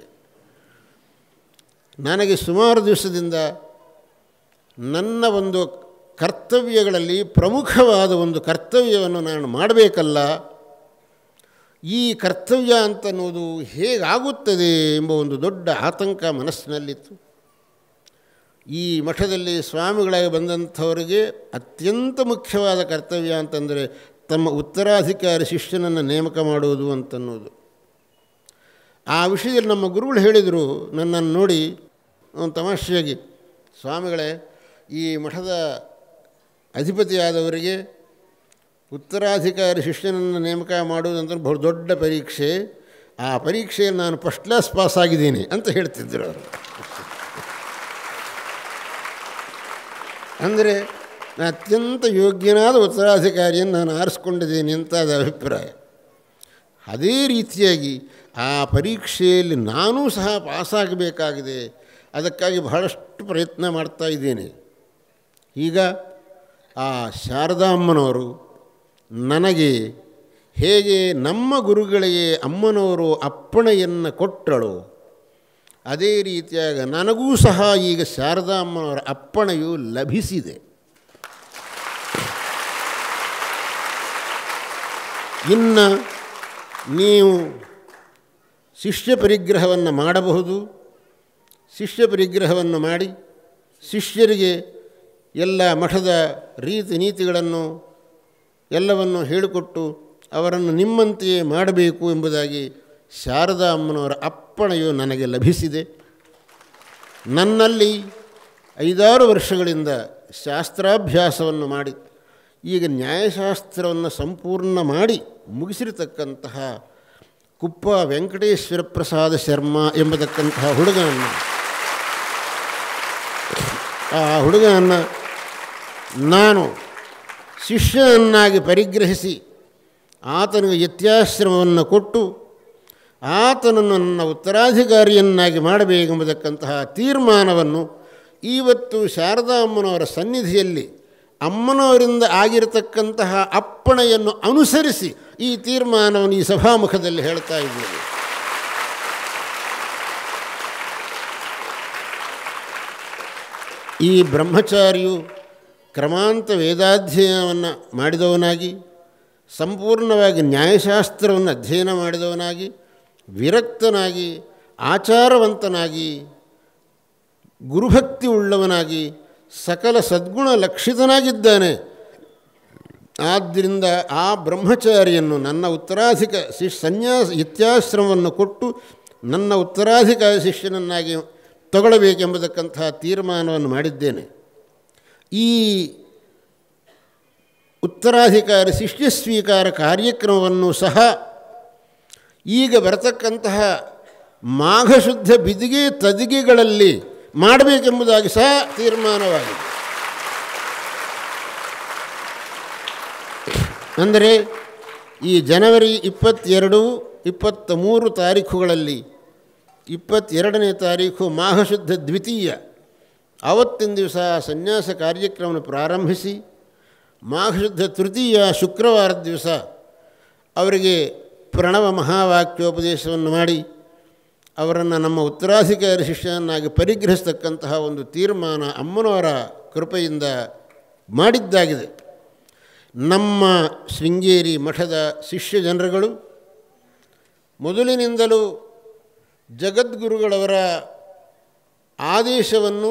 ನನಗೆ ಸುಮಾರು ದಿವಸದಿಂದ ನನ್ನ ಒಂದು ಕರ್ತವ್ಯಗಳಲ್ಲಿ ಪ್ರಮುಖವಾದ ಒಂದು ಕರ್ತವ್ಯವನ್ನು ನಾನು ಮಾಡಬೇಕಲ್ಲ ಈ ಕರ್ತವ್ಯ ಅಂತನ್ನುವುದು ಹೇಗಾಗುತ್ತದೆ ಎಂಬ ಒಂದು ದೊಡ್ಡ ಆತಂಕ ಮನಸ್ಸಿನಲ್ಲಿತ್ತು ಈ ಮಠದಲ್ಲಿ ಸ್ವಾಮಿಗಳಾಗಿ ಬಂದಂಥವರಿಗೆ ಅತ್ಯಂತ ಮುಖ್ಯವಾದ ಕರ್ತವ್ಯ ಅಂತಂದರೆ ತಮ್ಮ ಉತ್ತರಾಧಿಕಾರಿ ಶಿಷ್ಯನನ್ನು ನೇಮಕ ಮಾಡುವುದು ಅಂತನ್ನೋದು ಆ ವಿಷಯದಲ್ಲಿ ನಮ್ಮ ಗುರುಗಳು ಹೇಳಿದರು ನನ್ನನ್ನು ನೋಡಿ ಒಂದು ತಮಾಷೆಯಾಗಿ ಸ್ವಾಮಿಗಳೇ ಈ ಮಠದ ಅಧಿಪತಿಯಾದವರಿಗೆ ಉತ್ತರಾಧಿಕಾರಿ ಶಿಷ್ಯನನ್ನು ನೇಮಕ ಮಾಡುವುದಂತ ಬಹು ದೊಡ್ಡ ಪರೀಕ್ಷೆ ಆ ಪರೀಕ್ಷೆಯಲ್ಲಿ ನಾನು ಫಸ್ಟ್ ಕ್ಲಾಸ್ ಪಾಸ್ ಆಗಿದ್ದೀನಿ ಅಂತ ಹೇಳ್ತಿದ್ದರು ಅವರು ಅಂದರೆ ನಾನು ಅತ್ಯಂತ ಯೋಗ್ಯನಾದ ಉತ್ತರಾಧಿಕಾರಿಯನ್ನು ನಾನು ಆರಿಸ್ಕೊಂಡಿದ್ದೀನಿ ಅಂತ ಅದು ಅಭಿಪ್ರಾಯ ಅದೇ ರೀತಿಯಾಗಿ ಆ ಪರೀಕ್ಷೆಯಲ್ಲಿ ನಾನೂ ಸಹ ಪಾಸಾಗಬೇಕಾಗಿದೆ ಅದಕ್ಕಾಗಿ ಬಹಳಷ್ಟು ಪ್ರಯತ್ನ ಮಾಡ್ತಾ ಇದ್ದೇನೆ ಈಗ ಆ ಶಾರದಾಮ್ಮನವರು ನನಗೆ ಹೇಗೆ ನಮ್ಮ ಗುರುಗಳಿಗೆ ಅಮ್ಮನವರು ಅಪ್ಪಣೆಯನ್ನು ಕೊಟ್ಟಳು ಅದೇ ರೀತಿಯಾಗಿ ನನಗೂ ಸಹ ಈಗ ಶಾರದಾ ಅಮ್ಮನವರ ಅಪ್ಪಣೆಯು ಲಭಿಸಿದೆ ಇನ್ನು ನೀವು ಶಿಷ್ಯ ಪರಿಗ್ರಹವನ್ನು ಮಾಡಬಹುದು ಶಿಷ್ಯ ಪರಿಗ್ರಹವನ್ನು ಮಾಡಿ ಶಿಷ್ಯರಿಗೆ ಎಲ್ಲ ಮಠದ ರೀತಿ ನೀತಿಗಳನ್ನು ಎಲ್ಲವನ್ನು ಹೇಳಿಕೊಟ್ಟು ಅವರನ್ನು ನಿಮ್ಮಂತೆಯೇ ಮಾಡಬೇಕು ಎಂಬುದಾಗಿ ಶಾರದಾ ಅಮ್ಮನವರ ಅಪ್ಪಣೆಯು ನನಗೆ ಲಭಿಸಿದೆ ನನ್ನಲ್ಲಿ ಐದಾರು ವರ್ಷಗಳಿಂದ ಶಾಸ್ತ್ರಾಭ್ಯಾಸವನ್ನು ಮಾಡಿ ಈಗ ನ್ಯಾಯಶಾಸ್ತ್ರವನ್ನು ಸಂಪೂರ್ಣ ಮಾಡಿ ಮುಗಿಸಿರತಕ್ಕಂತಹ ಕುಪ್ಪ ವೆಂಕಟೇಶ್ವರ ಪ್ರಸಾದ ಶರ್ಮಾ ಎಂಬತಕ್ಕಂತಹ ಹುಡುಗನನ್ನು ಆ ಹುಡುಗನನ್ನು ನಾನು ಶಿಷ್ಯನನ್ನಾಗಿ ಪರಿಗ್ರಹಿಸಿ ಆತನಿಗೆ ಯತ್ಯಾಶ್ರಮವನ್ನು ಕೊಟ್ಟು ಆತನನ್ನು ನನ್ನ ಉತ್ತರಾಧಿಕಾರಿಯನ್ನಾಗಿ ಮಾಡಬೇಕೆಂಬತಕ್ಕಂತಹ ತೀರ್ಮಾನವನ್ನು ಇವತ್ತು ಶಾರದಾ ಅಮ್ಮನವರ ಸನ್ನಿಧಿಯಲ್ಲಿ ಅಮ್ಮನವರಿಂದ ಆಗಿರತಕ್ಕಂತಹ ಅಪ್ಪಣೆಯನ್ನು ಅನುಸರಿಸಿ ಈ ತೀರ್ಮಾನವನ್ನು ಈ ಸಭಾಮುಖದಲ್ಲಿ ಹೇಳ್ತಾ ಇದ್ದೇನೆ ಈ ಬ್ರಹ್ಮಚಾರಿಯು ಕ್ರಮಾಂತ ವೇದಾಧ್ಯಯನವನ್ನು ಮಾಡಿದವನಾಗಿ ಸಂಪೂರ್ಣವಾಗಿ ನ್ಯಾಯಶಾಸ್ತ್ರವನ್ನು ಅಧ್ಯಯನ ಮಾಡಿದವನಾಗಿ ವಿರಕ್ತನಾಗಿ ಆಚಾರವಂತನಾಗಿ ಗುರುಭಕ್ತಿ ಉಳ್ಳವನಾಗಿ ಸಕಲ ಸದ್ಗುಣ ಲಕ್ಷಿತನಾಗಿದ್ದಾನೆ ಆದ್ದರಿಂದ ಆ ಬ್ರಹ್ಮಚಾರಿಯನ್ನು ನನ್ನ ಉತ್ತರಾಧಿಕ ಶಿಶ್ ಸನ್ಯಾಸ ಇತ್ಯಾಶ್ರಮವನ್ನು ಕೊಟ್ಟು ನನ್ನ ಉತ್ತರಾಧಿಕಾರಿ ಶಿಷ್ಯನನ್ನಾಗಿ ತಗೊಳ್ಳಬೇಕೆಂಬತಕ್ಕಂತಹ ತೀರ್ಮಾನವನ್ನು ಮಾಡಿದ್ದೇನೆ ಈ ಉತ್ತರಾಧಿಕಾರಿ ಶಿಷ್ಯ ಸ್ವೀಕಾರ ಕಾರ್ಯಕ್ರಮವನ್ನು ಸಹ ಈಗ ಬರತಕ್ಕಂತಹ ಮಾಘಶುದ್ಧ ಬಿದಿಗೆ ತದಿಗೆಗಳಲ್ಲಿ ಮಾಡಬೇಕೆಂಬುದಾಗಿ ಸಹ ತೀರ್ಮಾನವಾಗಿದೆ ಅಂದರೆ ಈ ಜನವರಿ ಇಪ್ಪತ್ತೆರಡು ಇಪ್ಪತ್ತ ಮೂರು ತಾರೀಖುಗಳಲ್ಲಿ ಇಪ್ಪತ್ತೆರಡನೇ ತಾರೀಖು ಮಾಘಶುದ್ಧ ದ್ವಿತೀಯ ಆವತ್ತಿನ ದಿವಸ ಸನ್ಯಾಸ ಕಾರ್ಯಕ್ರಮವನ್ನು ಪ್ರಾರಂಭಿಸಿ ಮಾಘಶುದ್ಧ ತೃತೀಯ ಶುಕ್ರವಾರದ ದಿವಸ ಅವರಿಗೆ ಪ್ರಣವ ಮಹಾವಾಕ್ಯೋಪದೇಶವನ್ನು ಮಾಡಿ ಅವರನ್ನು ನಮ್ಮ ಉತ್ತರಾಧಿಕಾರಿ ಶಿಷ್ಯನನ್ನಾಗಿ ಪರಿಗ್ರಹಿಸ್ತಕ್ಕಂತಹ ಒಂದು ತೀರ್ಮಾನ ಅಮ್ಮನವರ ಕೃಪೆಯಿಂದ ಮಾಡಿದ್ದಾಗಿದೆ ನಮ್ಮ ಶೃಂಗೇರಿ ಮಠದ ಶಿಷ್ಯ ಜನರುಗಳು ಮೊದಲಿನಿಂದಲೂ ಜಗದ್ಗುರುಗಳವರ ಆದೇಶವನ್ನು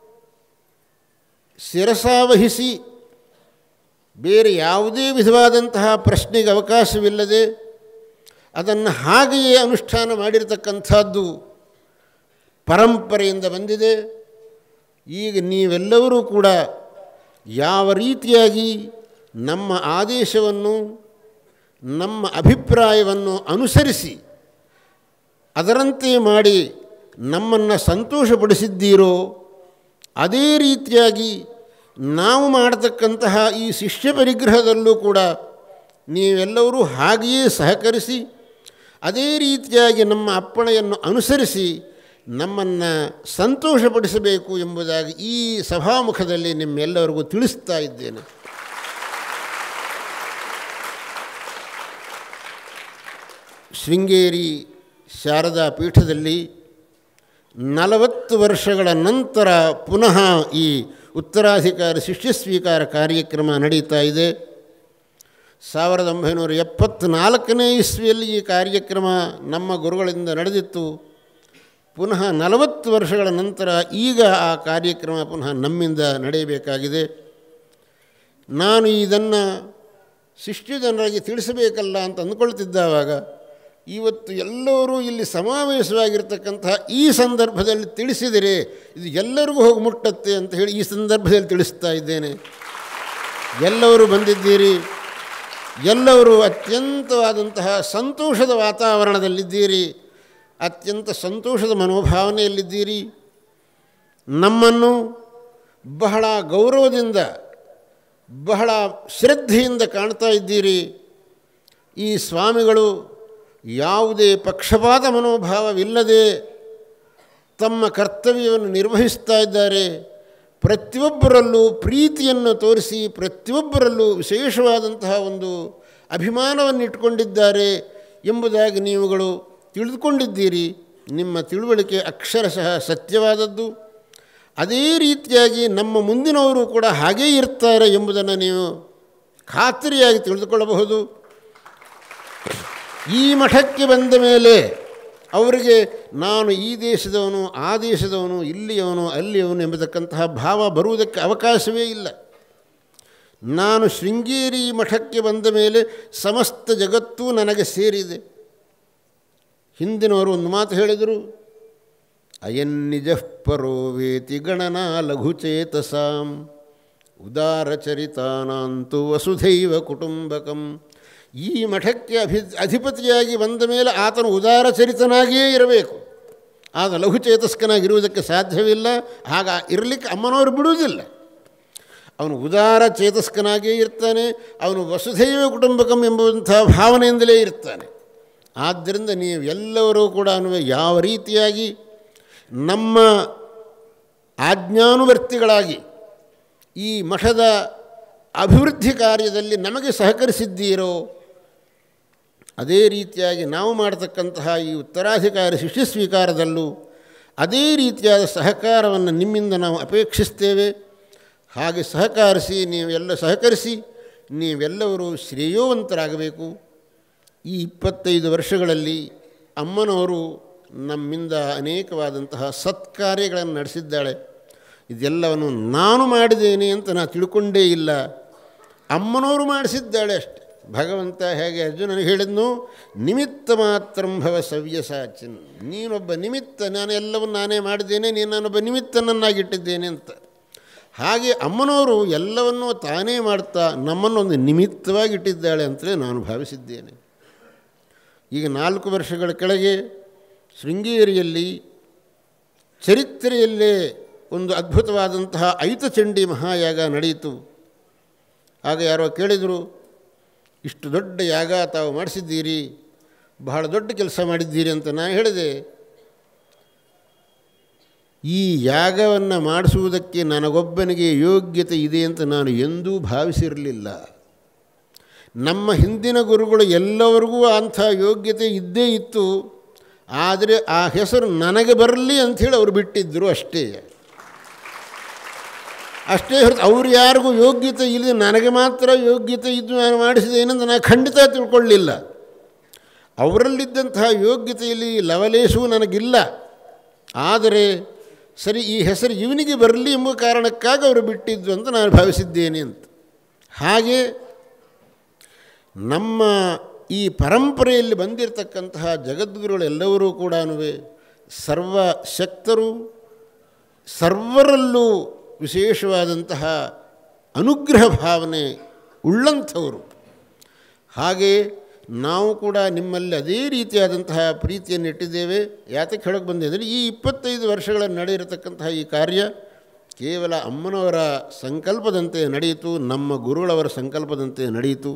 ಶಿರಸಾವಹಿಸಿ ಬೇರೆ ಯಾವುದೇ ವಿಧವಾದಂತಹ ಪ್ರಶ್ನೆಗೆ ಅವಕಾಶವಿಲ್ಲದೆ ಅದನ್ನು ಹಾಗೆಯೇ ಅನುಷ್ಠಾನ ಮಾಡಿರತಕ್ಕಂಥದ್ದು ಪರಂಪರೆಯಿಂದ ಬಂದಿದೆ ಈಗ ನೀವೆಲ್ಲರೂ ಕೂಡ ಯಾವ ರೀತಿಯಾಗಿ ನಮ್ಮ ಆದೇಶವನ್ನು ನಮ್ಮ ಅಭಿಪ್ರಾಯವನ್ನು ಅನುಸರಿಸಿ ಅದರಂತೆ ಮಾಡಿ ನಮ್ಮನ್ನು ಸಂತೋಷಪಡಿಸಿದ್ದೀರೋ ಅದೇ ರೀತಿಯಾಗಿ ನಾವು ಮಾಡತಕ್ಕಂತಹ ಈ ಶಿಷ್ಯ ಪರಿಗ್ರಹದಲ್ಲೂ ಕೂಡ ನೀವೆಲ್ಲರೂ ಹಾಗೆಯೇ ಸಹಕರಿಸಿ ಅದೇ ರೀತಿಯಾಗಿ ನಮ್ಮ ಅಪ್ಪಣೆಯನ್ನು ಅನುಸರಿಸಿ ನಮ್ಮನ್ನು ಸಂತೋಷಪಡಿಸಬೇಕು ಎಂಬುದಾಗಿ ಈ ಸಭಾಮುಖದಲ್ಲಿ ನಿಮ್ಮೆಲ್ಲರಿಗೂ ತಿಳಿಸ್ತಾ ಇದ್ದೇನೆ ಶೃಂಗೇರಿ ಶಾರದಾ ಪೀಠದಲ್ಲಿ ನಲವತ್ತು ವರ್ಷಗಳ ನಂತರ ಪುನಃ ಈ ಉತ್ತರಾಧಿಕಾರಿ ಶಿಷ್ಯ ಸ್ವೀಕಾರ ಕಾರ್ಯಕ್ರಮ ನಡೀತಾ ಇದೆ ಸಾವಿರದ ಒಂಬೈನೂರ ಎಪ್ಪತ್ತ್ನಾಲ್ಕನೇ ಇಸ್ವಿಯಲ್ಲಿ ಈ ಕಾರ್ಯಕ್ರಮ ನಮ್ಮ ಗುರುಗಳಿಂದ ನಡೆದಿತ್ತು ಪುನಃ ನಲವತ್ತು ವರ್ಷಗಳ ನಂತರ ಈಗ ಆ ಕಾರ್ಯಕ್ರಮ ಪುನಃ ನಮ್ಮಿಂದ ನಡೆಯಬೇಕಾಗಿದೆ ನಾನು ಇದನ್ನು ಶಿಷ್ಯ ಜನರಿಗೆ ತಿಳಿಸಬೇಕಲ್ಲ ಅಂತ ಅಂದ್ಕೊಳ್ತಿದ್ದಾವಾಗ ಇವತ್ತು ಎಲ್ಲರೂ ಇಲ್ಲಿ ಸಮಾವೇಶವಾಗಿರ್ತಕ್ಕಂತಹ ಈ ಸಂದರ್ಭದಲ್ಲಿ ತಿಳಿಸಿದರೆ ಇದು ಎಲ್ಲರಿಗೂ ಹೋಗಿ ಮುಟ್ಟತ್ತೆ ಅಂತ ಹೇಳಿ ಈ ಸಂದರ್ಭದಲ್ಲಿ ತಿಳಿಸ್ತಾ ಇದ್ದೇನೆ ಎಲ್ಲರೂ ಬಂದಿದ್ದೀರಿ ಎಲ್ಲರೂ ಅತ್ಯಂತವಾದಂತಹ ಸಂತೋಷದ ವಾತಾವರಣದಲ್ಲಿದ್ದೀರಿ ಅತ್ಯಂತ ಸಂತೋಷದ ಮನೋಭಾವನೆಯಲ್ಲಿದ್ದೀರಿ ನಮ್ಮನ್ನು ಬಹಳ ಗೌರವದಿಂದ ಬಹಳ ಶ್ರದ್ಧೆಯಿಂದ ಕಾಣ್ತಾ ಇದ್ದೀರಿ ಈ ಸ್ವಾಮಿಗಳು ಯಾವುದೇ ಪಕ್ಷಪಾತ ಮನೋಭಾವವಿಲ್ಲದೆ ತಮ್ಮ ಕರ್ತವ್ಯವನ್ನು ನಿರ್ವಹಿಸ್ತಾ ಇದ್ದಾರೆ ಪ್ರತಿಯೊಬ್ಬರಲ್ಲೂ ಪ್ರೀತಿಯನ್ನು ತೋರಿಸಿ ಪ್ರತಿಯೊಬ್ಬರಲ್ಲೂ ವಿಶೇಷವಾದಂತಹ ಒಂದು ಅಭಿಮಾನವನ್ನು ಇಟ್ಕೊಂಡಿದ್ದಾರೆ ಎಂಬುದಾಗಿ ನೀವುಗಳು ತಿಳಿದುಕೊಂಡಿದ್ದೀರಿ ನಿಮ್ಮ ತಿಳುವಳಿಕೆ ಅಕ್ಷರಶಃ ಸತ್ಯವಾದದ್ದು ಅದೇ ರೀತಿಯಾಗಿ ನಮ್ಮ ಮುಂದಿನವರು ಕೂಡ ಹಾಗೇ ಇರ್ತಾರೆ ಎಂಬುದನ್ನು ನೀವು ಖಾತರಿಯಾಗಿ ತಿಳಿದುಕೊಳ್ಳಬಹುದು ಈ ಮಠಕ್ಕೆ ಬಂದ ಮೇಲೆ ಅವರಿಗೆ ನಾನು ಈ ದೇಶದವನು ಆ ದೇಶದವನು ಇಲ್ಲಿಯವನು ಅಲ್ಲಿಯವನು ಎಂಬತಕ್ಕಂತಹ ಭಾವ ಬರುವುದಕ್ಕೆ ಅವಕಾಶವೇ ಇಲ್ಲ ನಾನು ಶೃಂಗೇರಿ ಮಠಕ್ಕೆ ಬಂದ ಮೇಲೆ ಸಮಸ್ತ ಜಗತ್ತೂ ನನಗೆ ಸೇರಿದೆ ಹಿಂದಿನವರು ಒಂದು ಮಾತು ಹೇಳಿದರು ಅಯನ್ನಿಜ ಪರೋ ವೇತಿ ಗಣನಾ ಲಘುಚೇತಸಾಂ ಉದಾರಚರಿತಾನಾಂತು ವಸುಧೈವ ಕುಟುಂಬಕಂ ಈ ಮಠಕ್ಕೆ ಅಭಿ ಅಧಿಪತಿಯಾಗಿ ಬಂದ ಮೇಲೆ ಆತನು ಉದಾರಚರಿತನಾಗಿಯೇ ಇರಬೇಕು ಆಗ ಲಘುಚೇತಸ್ಕನಾಗಿರುವುದಕ್ಕೆ ಸಾಧ್ಯವಿಲ್ಲ ಆಗ ಇರಲಿಕ್ಕೆ ಅಮ್ಮನವರು ಬಿಡುವುದಿಲ್ಲ ಅವನು ಉದಾರ ಚೇತಸ್ಕನಾಗಿಯೇ ಇರ್ತಾನೆ ಅವನು ವಸುಧೈವ ಕುಟುಂಬಕಂ ಎಂಬುವಂಥ ಭಾವನೆಯಿಂದಲೇ ಇರ್ತಾನೆ ಆದ್ದರಿಂದ ನೀವು ಎಲ್ಲರೂ ಕೂಡ ಯಾವ ರೀತಿಯಾಗಿ ನಮ್ಮ ಆಜ್ಞಾನುವರ್ತಿಗಳಾಗಿ ಈ ಮಠದ ಅಭಿವೃದ್ಧಿ ಕಾರ್ಯದಲ್ಲಿ ನಮಗೆ ಸಹಕರಿಸಿದ್ದೀರೋ ಅದೇ ರೀತಿಯಾಗಿ ನಾವು ಮಾಡತಕ್ಕಂತಹ ಈ ಉತ್ತರಾಧಿಕಾರಿ ಶಿಷ್ಯ ಸ್ವೀಕಾರದಲ್ಲೂ ಅದೇ ರೀತಿಯಾದ ಸಹಕಾರವನ್ನು ನಿಮ್ಮಿಂದ ನಾವು ಅಪೇಕ್ಷಿಸ್ತೇವೆ ಹಾಗೆ ಸಹಕರಿಸಿ ನೀವೆಲ್ಲ ಸಹಕರಿಸಿ ನೀವೆಲ್ಲವರು ಶ್ರೇಯೋವಂತರಾಗಬೇಕು ಈ ಇಪ್ಪತ್ತೈದು ವರ್ಷಗಳಲ್ಲಿ ಅಮ್ಮನವರು ನಮ್ಮಿಂದ ಅನೇಕವಾದಂತಹ ಸತ್ಕಾರ್ಯಗಳನ್ನು ನಡೆಸಿದ್ದಾಳೆ ಇದೆಲ್ಲವನ್ನು ನಾನು ಮಾಡಿದ್ದೇನೆ ಅಂತ ನಾನು ತಿಳ್ಕೊಂಡೇ ಇಲ್ಲ ಅಮ್ಮನವರು ಮಾಡಿಸಿದ್ದಾಳೆ ಅಷ್ಟೆ ಭಗವಂತ ಹೇಗೆ ಅರ್ಜುನನಿಗೆ ಹೇಳಿದ್ನು ನಿಮಿತ್ತ ಮಾತ್ರಂಭವ ಸವ್ಯಸಾಚಿನ್ ನೀನೊಬ್ಬ ನಿಮಿತ್ತ ನಾನು ಎಲ್ಲವನ್ನು ನಾನೇ ಮಾಡಿದ್ದೇನೆ ನೀನು ನಾನೊಬ್ಬ ನಿಮಿತ್ತನನ್ನಾಗಿಟ್ಟಿದ್ದೇನೆ ಅಂತ ಹಾಗೆ ಅಮ್ಮನವರು ಎಲ್ಲವನ್ನೂ ತಾನೇ ಮಾಡ್ತಾ ನಮ್ಮನ್ನೊಂದು ನಿಮಿತ್ತವಾಗಿ ಇಟ್ಟಿದ್ದಾಳೆ ಅಂತಲೇ ನಾನು ಭಾವಿಸಿದ್ದೇನೆ ಈಗ ನಾಲ್ಕು ವರ್ಷಗಳ ಕೆಳಗೆ ಶೃಂಗೇರಿಯಲ್ಲಿ ಚರಿತ್ರೆಯಲ್ಲೇ ಒಂದು ಅದ್ಭುತವಾದಂತಹ ಐತಚಂಡಿ ಮಹಾಯಾಗ ನಡೆಯಿತು ಆಗ ಯಾರೋ ಕೇಳಿದರು ಇಷ್ಟು ದೊಡ್ಡ ಯಾಗ ತಾವು ಮಾಡಿಸಿದ್ದೀರಿ ಬಹಳ ದೊಡ್ಡ ಕೆಲಸ ಮಾಡಿದ್ದೀರಿ ಅಂತ ನಾನು ಹೇಳಿದೆ ಈ ಯಾಗವನ್ನು ಮಾಡಿಸುವುದಕ್ಕೆ ನನಗೊಬ್ಬನಿಗೆ ಯೋಗ್ಯತೆ ಇದೆ ಅಂತ ನಾನು ಎಂದೂ ಭಾವಿಸಿರಲಿಲ್ಲ ನಮ್ಮ ಹಿಂದಿನ ಗುರುಗಳು ಎಲ್ಲವರಿಗೂ ಅಂಥ ಯೋಗ್ಯತೆ ಇದ್ದೇ ಇತ್ತು ಆದರೆ ಆ ಹೆಸರು ನನಗೆ ಬರಲಿ ಅಂಥೇಳಿ ಅವರು ಬಿಟ್ಟಿದ್ದರು ಅಷ್ಟೇ ಅಷ್ಟೇ ಹೊರತು ಅವ್ರು ಯಾರಿಗೂ ಯೋಗ್ಯತೆ ಇಲ್ಲದೆ ನನಗೆ ಮಾತ್ರ ಯೋಗ್ಯತೆ ಇದ್ದು ನಾನು ಮಾಡಿಸಿದೇನೆಂದು ನಾನು ಖಂಡಿತ ತಿಳ್ಕೊಳ್ಳಿಲ್ಲ ಅವರಲ್ಲಿದ್ದಂತಹ ಯೋಗ್ಯತೆಯಲ್ಲಿ ಲವಲೇಶವೂ ನನಗಿಲ್ಲ ಆದರೆ ಸರಿ ಈ ಹೆಸರು ಇವನಿಗೆ ಬರಲಿ ಎಂಬ ಕಾರಣಕ್ಕಾಗಿ ಅವರು ಬಿಟ್ಟಿದ್ದು ಅಂತ ನಾನು ಭಾವಿಸಿದ್ದೇನೆ ಅಂತ ಹಾಗೆ ನಮ್ಮ ಈ ಪರಂಪರೆಯಲ್ಲಿ ಬಂದಿರತಕ್ಕಂತಹ ಜಗದ್ಗುರುಗಳೆಲ್ಲವರೂ ಕೂಡ ಸರ್ವಶಕ್ತರು ಸರ್ವರಲ್ಲೂ ವಿಶೇಷವಾದಂತಹ ಅನುಗ್ರಹ ಭಾವನೆ ಉಳ್ಳಂಥವರು ಹಾಗೆ ನಾವು ಕೂಡ ನಿಮ್ಮಲ್ಲಿ ಅದೇ ರೀತಿಯಾದಂತಹ ಪ್ರೀತಿಯನ್ನು ಇಟ್ಟಿದ್ದೇವೆ ಯಾತಕ್ಕೆ ಹೇಳಕ್ಕೆ ಬಂದೆ ಅಂದರೆ ಈ ಇಪ್ಪತ್ತೈದು ವರ್ಷಗಳ ನಡೆಯಿರತಕ್ಕಂತಹ ಈ ಕಾರ್ಯ ಕೇವಲ ಅಮ್ಮನವರ ಸಂಕಲ್ಪದಂತೆ ನಡೆಯಿತು ನಮ್ಮ ಗುರುಗಳವರ ಸಂಕಲ್ಪದಂತೆ ನಡೆಯಿತು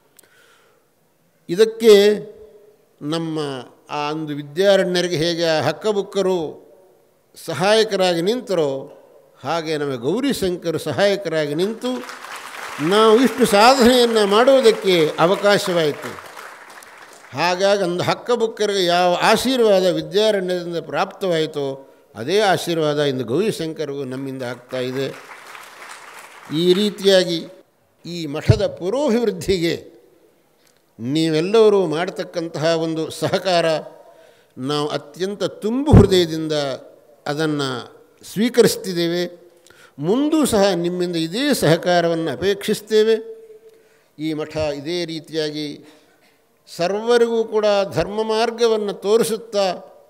ಇದಕ್ಕೆ ನಮ್ಮ ಆ ಒಂದು ವಿದ್ಯಾರಣ್ಯರಿಗೆ ಹೇಗೆ ಆ ಹಕ್ಕಬುಕ್ಕರು ಸಹಾಯಕರಾಗಿ ನಿಂತರೋ ಹಾಗೆ ನಮಗೆ ಗೌರಿಶಂಕರು ಸಹಾಯಕರಾಗಿ ನಿಂತು ನಾವು ಇಷ್ಟು ಸಾಧನೆಯನ್ನು ಮಾಡುವುದಕ್ಕೆ ಅವಕಾಶವಾಯಿತು ಹಾಗಾಗಿ ಒಂದು ಹಕ್ಕಬುಕ್ಕರಿಗೆ ಯಾವ ಆಶೀರ್ವಾದ ವಿದ್ಯಾರಣ್ಯದಿಂದ ಪ್ರಾಪ್ತವಾಯಿತೋ ಅದೇ ಆಶೀರ್ವಾದ ಇಂದು ಗೌರಿಶಂಕರಿಗೂ ನಮ್ಮಿಂದ ಆಗ್ತಾ ಇದೆ ಈ ರೀತಿಯಾಗಿ ಈ ಮಠದ ಪುರೋಭಿವೃದ್ಧಿಗೆ ನೀವೆಲ್ಲರೂ ಮಾಡತಕ್ಕಂತಹ ಒಂದು ಸಹಕಾರ ನಾವು ಅತ್ಯಂತ ತುಂಬು ಹೃದಯದಿಂದ ಅದನ್ನು ಸ್ವೀಕರಿಸ್ತಿದ್ದೇವೆ ಮುಂದೂ ಸಹ ನಿಮ್ಮಿಂದ ಇದೇ ಸಹಕಾರವನ್ನು ಅಪೇಕ್ಷಿಸ್ತೇವೆ ಈ ಮಠ ಇದೇ ರೀತಿಯಾಗಿ ಸರ್ವರಿಗೂ ಕೂಡ ಧರ್ಮ ಮಾರ್ಗವನ್ನು ತೋರಿಸುತ್ತಾ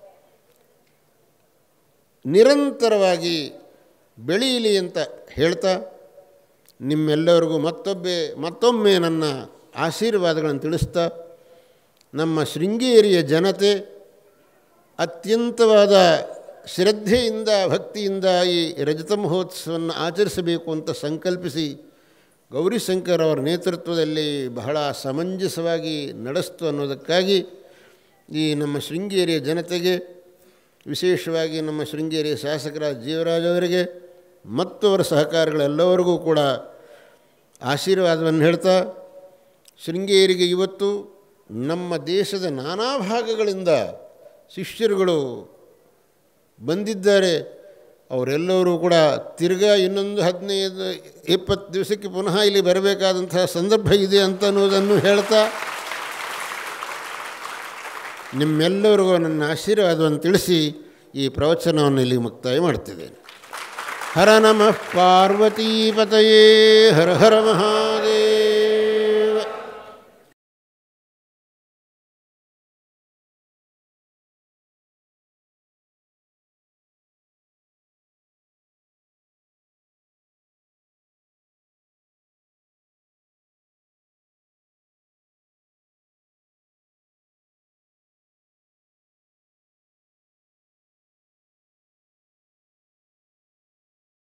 ನಿರಂತರವಾಗಿ ಬೆಳೆಯಲಿ ಅಂತ ಹೇಳ್ತಾ ನಿಮ್ಮೆಲ್ಲರಿಗೂ ಮತ್ತೊಬ್ಬೆ ಮತ್ತೊಮ್ಮೆ ನನ್ನ ಆಶೀರ್ವಾದಗಳನ್ನು ತಿಳಿಸ್ತಾ ನಮ್ಮ ಶೃಂಗೇರಿಯ ಜನತೆ ಅತ್ಯಂತವಾದ ಶ್ರದ್ಧೆಯಿಂದ ಭಕ್ತಿಯಿಂದ ಈ ರಜತ ಮಹೋತ್ಸವವನ್ನು ಆಚರಿಸಬೇಕು ಅಂತ ಸಂಕಲ್ಪಿಸಿ ಗೌರಿಶಂಕರ್ ಅವರ ನೇತೃತ್ವದಲ್ಲಿ ಬಹಳ ಸಮಂಜಸವಾಗಿ ನಡೆಸ್ತು ಅನ್ನೋದಕ್ಕಾಗಿ ಈ ನಮ್ಮ ಶೃಂಗೇರಿಯ ಜನತೆಗೆ ವಿಶೇಷವಾಗಿ ನಮ್ಮ ಶೃಂಗೇರಿಯ ಶಾಸಕರ ಜೀವರಾಜ್ ಅವರಿಗೆ ಮತ್ತು ಅವರ ಸಹಕಾರಿಗಳೆಲ್ಲವರಿಗೂ ಕೂಡ ಆಶೀರ್ವಾದವನ್ನು ಹೇಳ್ತಾ ಶೃಂಗೇರಿಗೆ ಇವತ್ತು ನಮ್ಮ ದೇಶದ ನಾನಾ ಭಾಗಗಳಿಂದ ಶಿಷ್ಯರುಗಳು ಬಂದಿದ್ದಾರೆ ಅವರೆಲ್ಲರೂ ಕೂಡ ತಿರ್ಗಾ ಇನ್ನೊಂದು ಹದಿನೈದು ಇಪ್ಪತ್ತು ದಿವಸಕ್ಕೆ ಪುನಃ ಇಲ್ಲಿ ಬರಬೇಕಾದಂತಹ ಸಂದರ್ಭ ಇದೆ ಅಂತ ಅನ್ನೋದನ್ನು ಹೇಳ್ತಾ ನಿಮ್ಮೆಲ್ಲರಿಗೂ ನನ್ನ ಆಶೀರ್ವಾದವನ್ನು ತಿಳಿಸಿ ಈ ಪ್ರವಚನವನ್ನು ಇಲ್ಲಿ ಮುಕ್ತಾಯ ಮಾಡ್ತಿದ್ದೇನೆ ಹರ ನಮಃ ಪಾರ್ವತೀಪತಯೇ ಹರ ಹರ ಮಹಾದೇವ